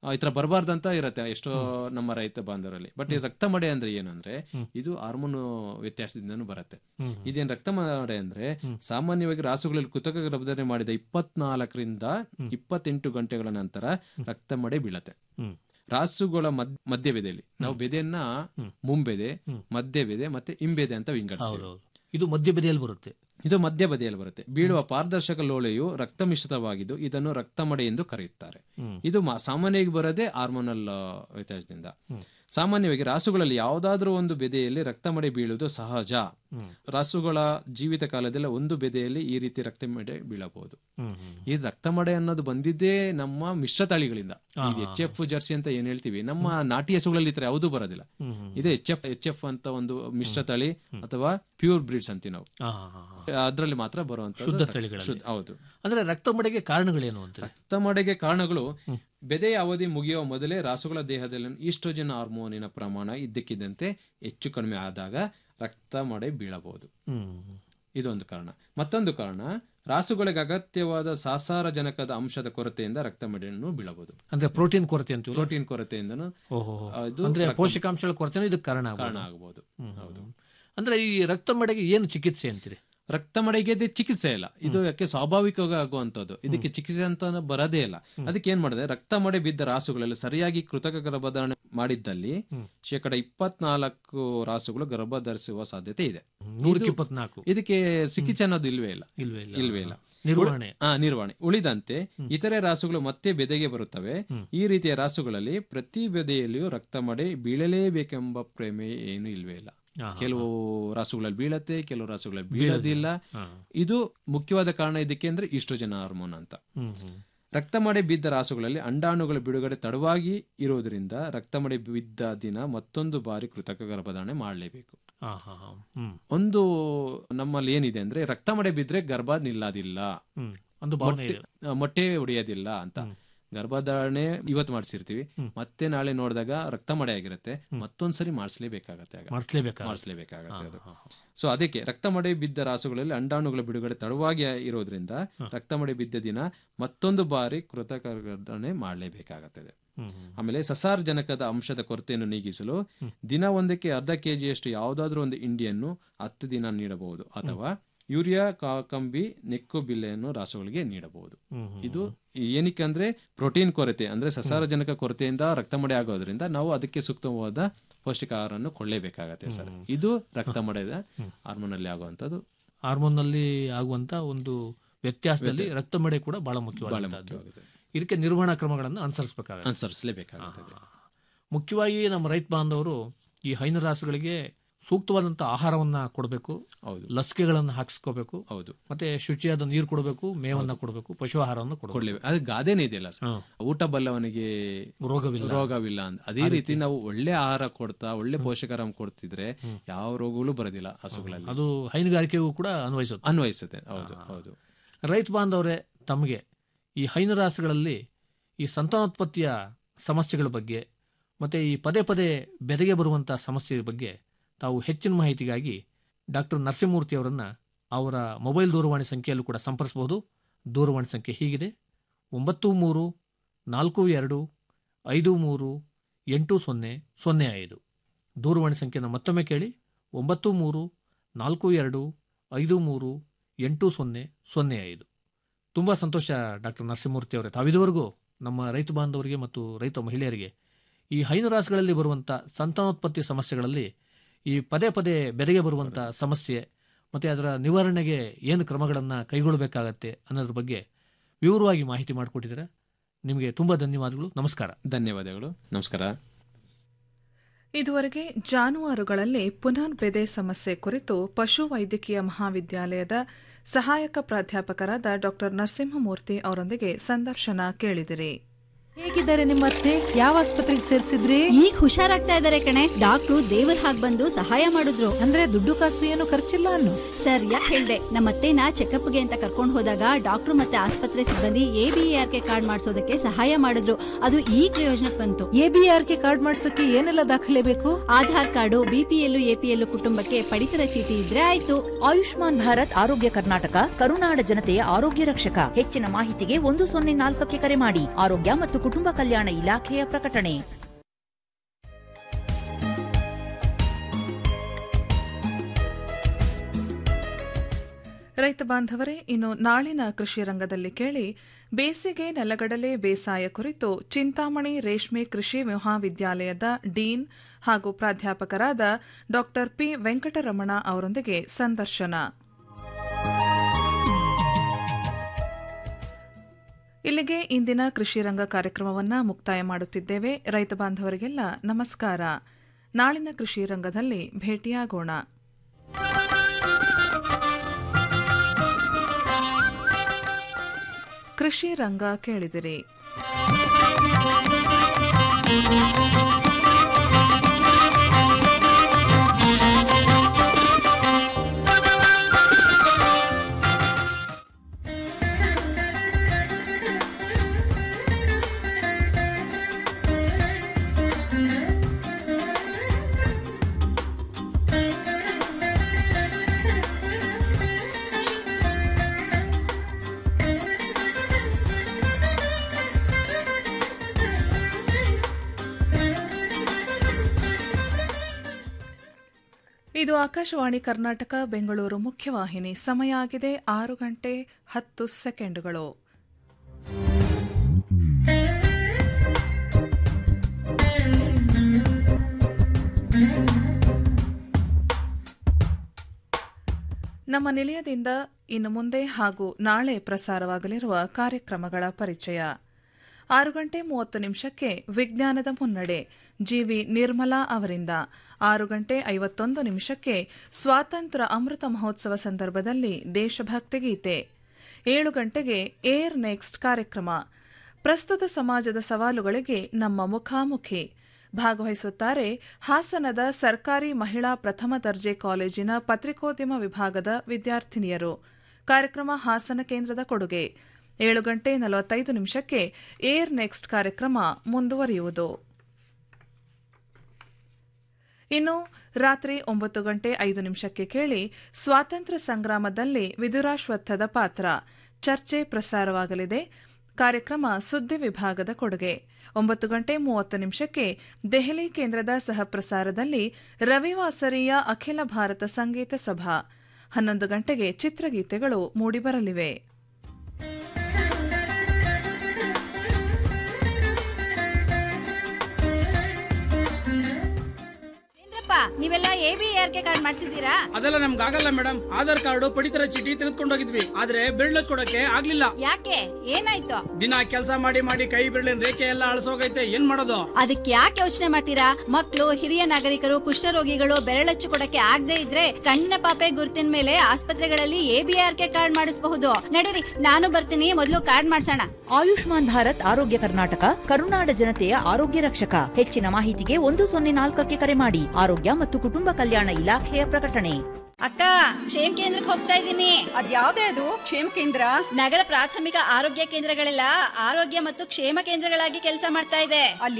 ಆ, ಈ ತರ ಬರಬಾರ್ದಂತ ಇರತ್ತೆ ಎಷ್ಟೋ ನಮ್ಮ ರೈತ ಬಾಂಧವರಲ್ಲಿ ಬಟ್ ಈ ರಕ್ತ ಮಡೆ ಅಂದ್ರೆ ಏನಂದ್ರೆ ಇದು ಹಾರ್ಮೋನ್ ವ್ಯತ್ಯಾಸದಿಂದನೂ ಬರುತ್ತೆ ಹ್ಮ್. ಇದೇನ್ ರಕ್ತ ಮಡೆ ಅಂದ್ರೆ ಸಾಮಾನ್ಯವಾಗಿ ರಾಸುಗಳಲ್ಲಿ ಕೃತಕ ಗರ್ಭಧಾರಣೆ ಮಾಡಿದ ಇಪ್ಪತ್ನಾಲ್ಕರಿಂದ ಇಪ್ಪತ್ತೆಂಟು ಗಂಟೆಗಳ ನಂತರ ರಕ್ತ ಮಡೆ ಬೀಳತ್ತೆ ಹ್ಮ್. ರಾಸುಗಳ ಮದ್ ಮಧ್ಯ ಬೆದೆಯಲ್ಲಿ ನಾವು ಬೆದೆಯನ್ನ ಮುಂಬೆದೆ ಮಧ್ಯ ಬೆದೆ ಮತ್ತೆ ಹಿಂಬೆದೆ ಅಂತ ವಿಂಗಡಿಸ್ತೀವಿ ಹೌದೌದು ಇದು ಮಧ್ಯ ಬೆದೆಯಲ್ಲಿ ಬರುತ್ತೆ ಇದು ಮಧ್ಯ ಬದಿಯಲ್ಲಿ ಬರುತ್ತೆ ಬೀಳುವ ಪಾರದರ್ಶಕ ಲೋಳೆಯು ರಕ್ತ ಮಿಶ್ರಿತವಾಗಿದ್ದು ಇದನ್ನು ರಕ್ತಮಡೆ ಎಂದು ಕರೆಯುತ್ತಾರೆ ಹ್ಮ್. ಇದು ಮಾ- ಸಾಮಾನ್ಯವಾಗಿ ಬರೋದೇ ಹಾರ್ಮೋನಲ್ ವ್ಯತ್ಯಾಸದಿಂದ ಸಾಮಾನ್ಯವಾಗಿ ರಾಸುಗಳಲ್ಲಿ ಯಾವುದಾದ್ರೂ ಒಂದು ಬೆದೆಯಲ್ಲಿ ರಕ್ತಮಡೆ ಬೀಳುವುದು ಸಹಜ ಹ್ಮ್. ರಾಸುಗಳ ಜೀವಿತ ಕಾಲದಲ್ಲಿ ಒಂದು ಬೆದೆಯಲ್ಲಿ ಈ ರೀತಿ ರಕ್ತಮಡೆ ಬೀಳಬಹುದು ಹ್ಮ್, ಹ್ಮ್. ಈ ರಕ್ತಮಡೆ ಅನ್ನೋದು ಬಂದಿದ್ದೇ ನಮ್ಮ ಮಿಶ್ರ ತಳಿಗಳಿಂದ ಹಾ, ಹಾ, ಎಚ್ ಎಫ್ ಜರ್ಸಿ ಅಂತ ಏನ್ ಹೇಳ್ತೀವಿ ನಮ್ಮ ನಾಟಿ ಹಸುಗಳಲ್ಲಿ ಈ ತರ ಯಾವುದೂ ಬರೋದಿಲ್ಲ ಹ್ಮ್, ಹ್ಮ್. ಇದೆ ಎಚ್ ಎಫ್ ಎಚ್ ಎಫ್ ಅಂತ ಒಂದು ಮಿಶ್ರ ತಳಿ ಅಥವಾ ಪ್ಯೂರ್ ಬ್ರೀಡ್ಸ್ ಅಂತೀವಿ ನಾವು ಹಾ, ಹಾ, ಹಾ. ಅದರಲ್ಲಿ ಮಾತ್ರ ಬರುವಂತ ಶುದ್ಧ ತಳಿಗಳಲ್ಲಿ ಹೌದು ಅಂದ್ರೆ ರಕ್ತ ಮಡೆಗೆ ಕಾರಣಗಳೇನು ಅಂತಾರೆ ರಕ್ತಮಡೆಗೆ ಕಾರಣಗಳು ಬೆದೆಯ ಅವಧಿ ಮುಗಿಯುವ ಮೊದಲೇ ರಾಸುಗಳ ದೇಹದಲ್ಲಿ ಈಸ್ಟ್ರೋಜನ್ ಹಾರ್ಮೋನಿನ ಪ್ರಮಾಣ ಇದ್ದಕ್ಕಿದ್ದಂತೆ ಹೆಚ್ಚು ಕಡಿಮೆ ಆದಾಗ ರಕ್ತಮಡೆ ಬೀಳಬಹುದು ಹ್ಮ್. ಇದೊಂದು ಕಾರಣ ಮತ್ತೊಂದು ಕಾರಣ ರಾಸುಗಳಿಗೆ ಅಗತ್ಯವಾದ ಸಾಸಾರಜನಕದ ಅಂಶದ ಕೊರತೆಯಿಂದ ರಕ್ತಮಡೆಯನ್ನು ಬೀಳಬಹುದು ಅಂದ್ರೆ ಪ್ರೋಟೀನ್ ಕೊರತೆ ಅಂತೀವಿ ಪ್ರೋಟೀನ್ ಕೊರತೆಯಿಂದನೂ ಓಹೋ ಅದು ಅಂದ್ರೆ ರಕ್ತ- ಪೋಷಕಾಂಶಗಳ ಕೊರತೆನೂ ಇದಕ್ಕೆ ಕಾರಣ ಕಾರಣ ಆಗ್ಬೋದು. ಆಗಬಹುದು ಹ್ಮ್, ಹೌದು ಅಂದ್ರೆ ಈ ರಕ್ತ ಮಡೆಗೆ ಏನು ಚಿಕಿತ್ಸೆ ಅಂತೀರಿ ರಕ್ತಮಡೆಗೆ ಇದು ಚಿಕಿತ್ಸೆ ಇಲ್ಲ ಇದು ಯಾಕೆ ಸ್ವಾಭಾವಿಕವಾಗಿ ಆಗುವಂತದ್ದು ಇದಕ್ಕೆ ಚಿಕಿತ್ಸೆ ಅಂತ ಬರೋದೇ ಇಲ್ಲ ಅದಕ್ಕೆ ಏನ್ ಮಾಡಿದೆ ರಕ್ತಮಡೆ ಬಿದ್ದ ರಾಸುಗಳಲ್ಲಿ ಸರಿಯಾಗಿ ಕೃತಕ ಗರ್ಭಧಾರಣೆ ಮಾಡಿದ್ದಲ್ಲಿ ಶೇಕಡ ಇಪ್ಪತ್ನಾಲ್ಕು ರಾಸುಗಳು ಗರ್ಭ ಧರಿಸುವ ಸಾಧ್ಯತೆ ಇದೆ ನೂರಕ್ಕೆ ಇದು- ಇಪ್ಪತ್ನಾಲ್ಕು ಇದಕ್ಕೆ ಚಿಕಿತ್ಸೆ ಅನ್ನೋದು ಇಲ್ವೇ ಇಲ್ಲ ಇಲ್ವೇ ಇಲ್ಲ. ಇಲ್ವೇ ಇಲ್ಲ ನಿರ್ವಹಣೆ. ಉಳಿ- ಆ, ನಿರ್ವಹಣೆ ಉಳಿದಂತೆ ಇತರೆ ರಾಸುಗಳು ಮತ್ತೆ ಬೆದೆಗೆ ಬರುತ್ತವೆ ಈ ರೀತಿಯ ರಾಸುಗಳಲ್ಲಿ ಪ್ರತಿ ಬೆದೆಯಲ್ಲಿಯೂ ರಕ್ತಮಡೆ ಬೀಳಲೇಬೇಕೆಂಬ ಪ್ರೇಮೆ ಏನು ಇಲ್ವೇ ಇಲ್ಲ ಹಾ, ಹಾ, ಕೆಲವು ರಾಸುಗಳಲ್ಲಿ ಬೀಳತ್ತೆ ಕೆಲವು ರಾಸುಗಳಲ್ಲಿ ಬೀಳೋದಿಲ್ಲ. ಬೀಳೋದಿಲ್ಲ ಹಾ. ಇದು ಮುಖ್ಯವಾದ ಕಾರಣ ಇದಕ್ಕೆ ಅಂದ್ರೆ ಈಸ್ಟ್ರೋಜನ್ ಹಾರ್ಮೋನ್ ಅಂತ ಹ್ಮ್, ಹ್ಮ್. ರಕ್ತಮಡೆ ಬಿದ್ದ ರಾಸುಗಳಲ್ಲಿ ಅಂಡಾಣುಗಳ ಬಿಡುಗಡೆ ತಡವಾಗಿ ಇರುವುದರಿಂದ ರಕ್ತಮಡೆ ಬಿದ್ದ ದಿನ ಮತ್ತೊಂದು ಬಾರಿ ಕೃತಕ ಗರ್ಭಧಾರಣೆ ಮಾಡಲೇಬೇಕು ಹಾ, ಹಾ, ಹಾ. ಹ್ಮ್. ಒಂದು ನಮ್ಮಲ್ಲಿ ಏನಿದೆ ಅಂದ್ರೆ ರಕ್ತಮಡೆ ಬಿದ್ರೆ ಗರ್ಭ ನಿಲ್ಲೋದಿಲ್ಲ ಹ್ಮ್. ಒಂದು ಭಾವನೆ ಮೊಟ್ಟೆ- ಆ, ಮೊಟ್ಟೆ ಹೊಡೆಯೋದಿಲ್ಲ ಅಂತ ಗರ್ಭಧಾರಣೆ ಇವತ್ತು ಮಾಡಿಸಿರ್ತೀವಿ ಮತ್ತೆ ನಾಳೆ ನೋಡಿದಾಗ ರಕ್ತಮಡೆ ಆಗಿರುತ್ತೆ ಮತ್ತೊಂದ್ಸರಿ ಮಾಡಿಸ್ಲೇಬೇಕಾಗತ್ತೆ ಆಗ. ಮಾಡಿಸ್ಲೇಬೇಕಾಗತ್ತೆ. ಮಾಡಿಸ್ಲೇಬೇಕಾಗತ್ತೆ ಅದು ಸೊ ಅದಕ್ಕೆ ರಕ್ತಮಡೆ ಬಿದ್ದ ರಾಸುಗಳಲ್ಲಿ ಅಂಡಾಣುಗಳ ಬಿಡುಗಡೆ ತಡವಾಗಿ ಇರೋದ್ರಿಂದ ರಕ್ತಮಡೆ ಬಿದ್ದ ದಿನ ಮತ್ತೊಂದು ಬಾರಿ ಕೃತಕ ಗರ್ಭಧಾರಣೆ ಮಾಡಲೇಬೇಕಾಗುತ್ತದೆ ಹ್ಮ್, ಹ್ಮ್. ಆಮೇಲೆ ಸಸಾರಜನಕದ ಅಂಶದ ಕೊರತೆಯನ್ನು ನೀಗಿಸಲು ದಿನ ಒಂದಕ್ಕೆ ಅರ್ಧ ಕೆಜಿಯಷ್ಟು ಯಾವುದಾದ್ರೂ ಒಂದು ಇಂಡಿಯನ್ನು ಹತ್ತು ದಿನ ನೀಡಬಹುದು ಅಥವಾ ಯೂರಿಯಾ ಕಾಕಂಬಿ ನೆಕ್ಕು ಬಿಲ್ಲೆಯನ್ನು ರಾಸುಗಳಿಗೆ ನೀಡಬಹುದು ಹ್ಮ್, ಹ್ಮ್, ಇದು ಏನಕ್ಕೆ ಅಂದ್ರೆ ಪ್ರೋಟೀನ್ ಕೊರತೆ ಅಂದ್ರೆ ಸಸಾರಜನಕ ಕೊರತೆಯಿಂದ ರಕ್ತಮಡೆ ಆಗೋದ್ರಿಂದ ನಾವು ಅದಕ್ಕೆ ಸೂಕ್ತವಾದ ಪೌಷ್ಟಿಕಾಹಾರವನ್ನು ಕೊಳ್ಳೇಬೇಕಾಗತ್ತೆ ಸರ್ ಇದು ರಕ್ತಮಡೆದ ಹಾರ್ಮೋನ್ ಅಲ್ಲಿ ಆಗುವಂತದ್ದು ಹಾರ್ಮೋನ್ ನಲ್ಲಿ ಆಗುವಂತ ಒಂದು ವ್ಯತ್ಯಾಸದಲ್ಲಿ ವ್ಯತ್ಯಾಸ. ರಕ್ತ ಮಡೆ ಕೂಡ ಬಹಳ ಬಹಳ ಮುಖ್ಯವಾದದ್ದು ಮುಖ್ಯವಾಗಿದೆ. ಇದಕ್ಕೆ ನಿರ್ವಹಣಾ ಕ್ರಮಗಳನ್ನು ಅನುಸರಿಸಬೇಕಾಗುತ್ತೆ ಅನುಸರಿಸಲೇಬೇಕಾಗುತ್ತದೆ ಮುಖ್ಯವಾಗಿ ನಮ್ಮ ರೈತ ಬಾಂಧವರು ಈ ಹೈನುರಾಸುಗಳಿಗೆ ಸೂಕ್ತವಾದಂತಹ ಆಹಾರವನ್ನ ಕೊಡಬೇಕು ಹೌದು ಲಸಿಕೆಗಳನ್ನು ಹಾಕಿಸ್ಕೋಬೇಕು ಹೌದು ಮತ್ತೆ ಶುಚಿಯಾದ ನೀರು ಕೊಡಬೇಕು ಮೇವನ್ನ ಕೊಡಬೇಕು ಪಶು ಆಹಾರವನ್ನು ಕೊಡಬೇಕು ಕೊಡ್ಲೇಬೇಕು ಅದು ಗಾದೆನೇ ಇದೆಯಲ್ಲ ಸರ್ ಊಟ ಬಲ್ಲವನಿಗೆ ರೋಗವಿಲ್ಲ. ರೋಗವಿಲ್ಲ ಅಂತ ಅದೇ ರೀತಿ ನಾವು ಒಳ್ಳೆ ಆಹಾರ ಕೊಡ್ತಾ ಒಳ್ಳೆ ಪೋಷಕಾಹಾರ ಕೊಡ್ತಿದ್ರೆ ಯಾವ ರೋಗಗಳು ಬರೋದಿಲ್ಲ ಹಸುಗಳಲ್ಲಿ ಅದು ಹೈನುಗಾರಿಕೆಗೂ ಕೂಡ ಅನ್ವಯಿಸುತ್ತೆ ಅನ್ವಯಿಸುತ್ತೆ ಹೌದು ಹೌದು ರೈತ ಬಾಂಧವರೇ ತಮಗೆ ಈ ಹೈನುರಾಸುಗಳಲ್ಲಿ ಈ ಸಂತಾನೋತ್ಪತ್ತಿಯ ಸಮಸ್ಯೆಗಳ ಬಗ್ಗೆ ಮತ್ತೆ ಈ ಪದೇ ಪದೇ ಬೆದೆಗೆ ಬರುವಂತಹ ಸಮಸ್ಯೆ ಬಗ್ಗೆ ತಾವು ಹೆಚ್ಚಿನ ಮಾಹಿತಿಗಾಗಿ ಡಾಕ್ಟರ್ ನರಸಿಂಹಮೂರ್ತಿ ಅವರನ್ನ ಅವರ ಮೊಬೈಲ್ ದೂರವಾಣಿ ಸಂಖ್ಯೆಯಲ್ಲೂ ಕೂಡ ಸಂಪರ್ಸಬಹುದು ದೂರವಾಣಿ ಸಂಖ್ಯೆ ಹೀಗಿದೆ ಒಂಬತ್ತು ಮೂರು ನಾಲ್ಕು ಎರಡು ಐದು ಮೂರು ಎಂಟು ಸೊನ್ನೆ ಸೊನ್ನೆ ಐದು ದೂರವಾಣಿ ಸಂಖ್ಯೆನ ಮತ್ತೊಮ್ಮೆ ಕೇಳಿ ಒಂಬತ್ತು ಮೂರು ನಾಲ್ಕು ಎರಡು ಐದು ಮೂರು ಎಂಟು ಸೊನ್ನೆ ಸೊನ್ನೆ ಐದು ತುಂಬ ಸಂತೋಷ ಡಾಕ್ಟರ್ ನರಸಿಂಹಮೂರ್ತಿ ಅವರೇ ತಾವಿದುವರೆಗೂ ನಮ್ಮ ರೈತ ಬಾಂಧವರಿಗೆ ಮತ್ತು ರೈತ ಮಹಿಳೆಯರಿಗೆ ಈ ಹೈನುರಾಸುಗಳಲ್ಲಿ ಬರುವಂಥ ಸಂತಾನೋತ್ಪತ್ತಿ ಸಮಸ್ಯೆಗಳಲ್ಲಿ ಈ ಪದೇ ಪದೇ ಬೆರೆಗೆ ಬರುವಂಥ ಸಮಸ್ಯೆ ಮತ್ತು ಅದರ ನಿವಾರಣೆಗೆ ಏನು ಕ್ರಮಗಳನ್ನು ಕೈಗೊಳ್ಳಬೇಕಾಗತ್ತೆ ಅನ್ನೋದ್ರ ಬಗ್ಗೆ ವಿವರವಾಗಿ ಮಾಹಿತಿ ಮಾಡಿಕೊಟ್ಟಿದ್ದಾರೆ ನಿಮಗೆ ತುಂಬ ಧನ್ಯವಾದಗಳು ನಮಸ್ಕಾರ ಧನ್ಯವಾದಗಳು ನಮಸ್ಕಾರ ಇದುವರೆಗೆ ಜಾನುವಾರುಗಳಲ್ಲಿ ಪುನರ್ ಬೆದೆ ಸಮಸ್ಯೆ ಕುರಿತು ಪಶು ವೈದ್ಯಕೀಯ ಮಹಾವಿದ್ಯಾಲಯದ ಸಹಾಯಕ ಪ್ರಾಧ್ಯಾಪಕರಾದ ಡಾ ನರಸಿಂಹಮೂರ್ತಿ ಅವರೊಂದಿಗೆ ಸಂದರ್ಶನ ಕೇಳಿದಿರಿ ಹೇಗಿದ್ದಾರೆ ನಿಮ್ಮ ಅತ್ತೆ ಯಾವ ಆಸ್ಪತ್ರೆಗೆ ಸೇರಿಸಿದ್ರಿ ಈಗ ಹುಷಾರಾಗ್ತಾ ಇದಾರೆ ಕಣೆ ಡಾಕ್ಟ್ರು ದೇವ್ರ ಹಾಗ್ ಬಂದು ಸಹಾಯ ಮಾಡಿದ್ರು ಅಂದ್ರೆ ದುಡ್ಡು ಕಾಸು ಏನು ಖರ್ಚಿಲ್ಲ ಅನ್ನು ಸರ್ ಯಾಕೆ ಹೇಳ್ದೆ ನಮ್ಮ ಅತ್ತೆನ ಚೆಕಪ್ಗೆ ಅಂತ ಕರ್ಕೊಂಡು ಹೋದಾಗ ಡಾಕ್ಟ್ರು ಮತ್ತೆ ಆಸ್ಪತ್ರೆ ಸಿಬ್ಬಂದಿ A B R K card ಮಾಡಿಸೋದಕ್ಕೆ ಸಹಾಯ ಮಾಡಿದ್ರು ಅದು ಈ ಪ್ರಯೋಜನಕ್ಕೆ ಬಂತು A B R K card ಮಾಡ್ಸಕ್ಕೆ ಏನೆಲ್ಲ ದಾಖಲೆ ಬೇಕು ಆಧಾರ್ ಕಾರ್ಡು ಬಿಪಿಎಲ್ ಎಪಿಎಲ್ ಕುಟುಂಬಕ್ಕೆ ಪಡಿತರ ಚೀಟಿ ಇದ್ರೆ ಆಯ್ತು ಆಯುಷ್ಮಾನ್ ಭಾರತ್ ಆರೋಗ್ಯ ಕರ್ನಾಟಕ ಕರುನಾಡ ಜನತೆಯ ಆರೋಗ್ಯ ರಕ್ಷಕ ಹೆಚ್ಚಿನ ಮಾಹಿತಿಗೆ ಒಂದು ಸೊನ್ನೆ ನಾಲ್ಕಕ್ಕೆ ಕರೆ ಮಾಡಿ ಆರೋಗ್ಯ ಮತ್ತು ಕುಟುಂಬ ಕಲ್ಯಾಣ ಇಲಾಖೆಯ ಪ್ರಕಟಣೆ ರೈತ ಬಾಂಧವರೇ ಇನ್ನು ನಾಳಿನ ಕೃಷಿ ರಂಗದಲ್ಲಿ ಕೇಳಿ ಬೇಸಿಗೆ ನೆಲಗಡಲೆ ಬೇಸಾಯ ಕುರಿತು ಚಿಂತಾಮಣಿ ರೇಷ್ಮೆ ಕೃಷಿ ಮಹಾವಿದ್ಯಾಲಯದ ಡೀನ್ ಹಾಗೂ ಪ್ರಾಧ್ಯಾಪಕರಾದ ಡಾ ಪಿ ವೆಂಕಟರಮಣ ಅವರೊಂದಿಗೆ ಸಂದರ್ಶನ ಇಲ್ಲಿಗೆ ಇಂದಿನ ಕೃಷಿ ರಂಗ ಕಾರ್ಯಕ್ರಮವನ್ನು ಮುಕ್ತಾಯ ಮಾಡುತ್ತಿದ್ದೇವೆ ರೈತ ಬಾಂಧವರಿಗೆಲ್ಲ ನಮಸ್ಕಾರ ನಾಳಿನ ಕೃಷಿ ರಂಗದಲ್ಲಿ ಭೇಟಿಯಾಗೋಣ ಕೃಷಿ ರಂಗ ಕೇಳಿದಿರಿ ಇದು ಆಕಾಶವಾಣಿ ಕರ್ನಾಟಕ ಬೆಂಗಳೂರು ಮುಖ್ಯವಾಹಿನಿ ಸಮಯ ಆಗಿದೆ ಆರು ಗಂಟೆ ಹತ್ತು ಸೆಕೆಂಡುಗಳು ನಮ್ಮ ನಿಲಯದಿಂದ ಇನ್ನು ಮುಂದೆ ಹಾಗೂ ನಾಳೆ ಪ್ರಸಾರವಾಗಲಿರುವ ಕಾರ್ಯಕ್ರಮಗಳ ಪರಿಚಯ ಆರು ಗಂಟೆ ಮೂವತ್ತು ನಿಮಿಷಕ್ಕೆ ವಿಜ್ಞಾನದ ಮುನ್ನಡೆ ಜಿವಿ ನಿರ್ಮಲಾ ಅವರಿಂದ ಆರು ಗಂಟೆ ಐವತ್ತೊಂದು ನಿಮಿಷಕ್ಕೆ ಸ್ವಾತಂತ್ರ್ಯ ಅಮೃತ ಮಹೋತ್ಸವ ಸಂದರ್ಭದಲ್ಲಿ ದೇಶಭಕ್ತಿ ಗೀತೆ ಏಳು ಗಂಟೆಗೆ ಏರ್ ನೆಕ್ಸ್ಟ್ ಕಾರ್ಯಕ್ರಮ ಪ್ರಸ್ತುತ ಸಮಾಜದ ಸವಾಲುಗಳಿಗೆ ನಮ್ಮ ಮುಖಾಮುಖಿ ಭಾಗವಹಿಸುತ್ತಾರೆ ಹಾಸನದ ಸರ್ಕಾರಿ ಮಹಿಳಾ ಪ್ರಥಮ ದರ್ಜೆ ಕಾಲೇಜಿನ ಪತ್ರಿಕೋದ್ಯಮ ವಿಭಾಗದ ವಿದ್ಯಾರ್ಥಿನಿಯರು ಕಾರ್ಯಕ್ರಮ ಹಾಸನ ಕೇಂದ್ರದ ಕೊಡುಗೆ ಏಳು ಗಂಟೆ ನಲವತ್ತೈದು ನಿಮಿಷಕ್ಕೆ ಏರ್ ನೆಕ್ಸ್ಟ್ ಕಾರ್ಯಕ್ರಮ ಮುಂದುವರಿಯುವುದು ಇನ್ನು ರಾತ್ರಿ ಒಂಬತ್ತು ಗಂಟೆ ಐದು ನಿಮಿಷಕ್ಕೆ ಕೇಳಿ ಸ್ವಾತಂತ್ರ್ಯ ಸಂಗ್ರಾಮದಲ್ಲಿ ವಿದುರಾಶ್ವತ್ಥದ ಪಾತ್ರ ಚರ್ಚೆ ಪ್ರಸಾರವಾಗಲಿದೆ ಕಾರ್ಯಕ್ರಮ ಸುದ್ದಿ ವಿಭಾಗದ ಕೊಡುಗೆ ಒಂಬತ್ತು ಗಂಟೆ ಮೂವತ್ತು ನಿಮಿಷಕ್ಕೆ ದೆಹಲಿ ಕೇಂದ್ರದ ಸಹಪ್ರಸಾರದಲ್ಲಿ ರವಿವಾಸರಿಯ ಅಖಿಲ ಭಾರತ ಸಂಗೀತ ಸಭಾ ಹನ್ನೊಂದು ಗಂಟೆಗೆ ಚಿತ್ರಗೀತೆಗಳು ಮೂಡಿಬರಲಿವೆ ನೀವೆಲ್ಲ A B R K card ಮಾಡಿಸಿದೀರಾ ಅದೆಲ್ಲ ನಮ್ಗೆ ಆಗಲ್ಲ ಮೇಡಮ್ ಆಧಾರ್ ಕಾರ್ಡ್ ಪಡಿತರ ಚೀಟಿ ತೆಗೆದುಕೊಂಡು ಹೋಗಿದ್ವಿ ಆದ್ರೆ ಬಿರ್ಳು ಕೊಡಕ್ಕೆ ಆಗ್ಲಿಲ್ಲ ಯಾಕೆ ಏನಾಯ್ತು ದಿನ ಕೆಲಸ ಮಾಡಿ ಮಾಡಿ ಕೈ ಬಿರ್ಳಿನ ರೇಖೆ ಎಲ್ಲ ಅಳಸೋಗೈತೆ ಏನ್ ಮಾಡೋದು ಅದಕ್ಕೆ ಯಾಕೆ ಯೋಚನೆ ಮಾಡ್ತೀರಾ ಮಕ್ಕಳು ಹಿರಿಯ ನಾಗರಿಕರು ಕುಷ್ಠರೋಗಿಗಳು ಬೆರಳಚ್ಚು ಕೊಡಕ್ಕೆ ಆಗದೆ ಇದ್ರೆ ಕಣ್ಣಿನ ಪಾಪೆ ಗುರುತಿನ ಮೇಲೆ ಆಸ್ಪತ್ರೆಗಳಲ್ಲಿ A B R K card ಮಾಡಿಸಬಹುದು ನಡೀರಿ ನಾನು ಬರ್ತೀನಿ ಮೊದಲು ಕಾರ್ಡ್ ಮಾಡ್ಸೋಣ ಆಯುಷ್ಮಾನ್ ಭಾರತ್ ಆರೋಗ್ಯ ಕರ್ನಾಟಕ ಕರುನಾಡ ಜನತೆಯ ಆರೋಗ್ಯ ರಕ್ಷಕ ಹೆಚ್ಚಿನ ಮಾಹಿತಿಗೆ ಒಂದು ಸೊನ್ನೆ ನಾಲ್ಕಕ್ಕೆ ಕರೆ ಮಾಡಿ ಆರೋಗ್ಯ ಮತ್ತು ಕುಟುಂಬ ಕಲ್ಯಾಣ ಇಲಾಖೆಯ ಪ್ರಕಟಣೆ ಅಕ್ಕ ಕ್ಷೇಮ ಕೇಂದ್ರಕ್ಕೆ ಹೋಗ್ತಾ ಇದ್ದೀನಿ ಅದ್ಯಾವ್ದೇ ಅದು ಕ್ಷೇಮ ಕೇಂದ್ರ ನಗರ ಪ್ರಾಥಮಿಕ ಆರೋಗ್ಯ ಕೇಂದ್ರಗಳೆಲ್ಲ ಆರೋಗ್ಯ ಮತ್ತು ಕ್ಷೇಮ ಕೇಂದ್ರಗಳಾಗಿ ಕೆಲಸ ಮಾಡ್ತಾ ಇದೆ ಅಲ್ಲಿ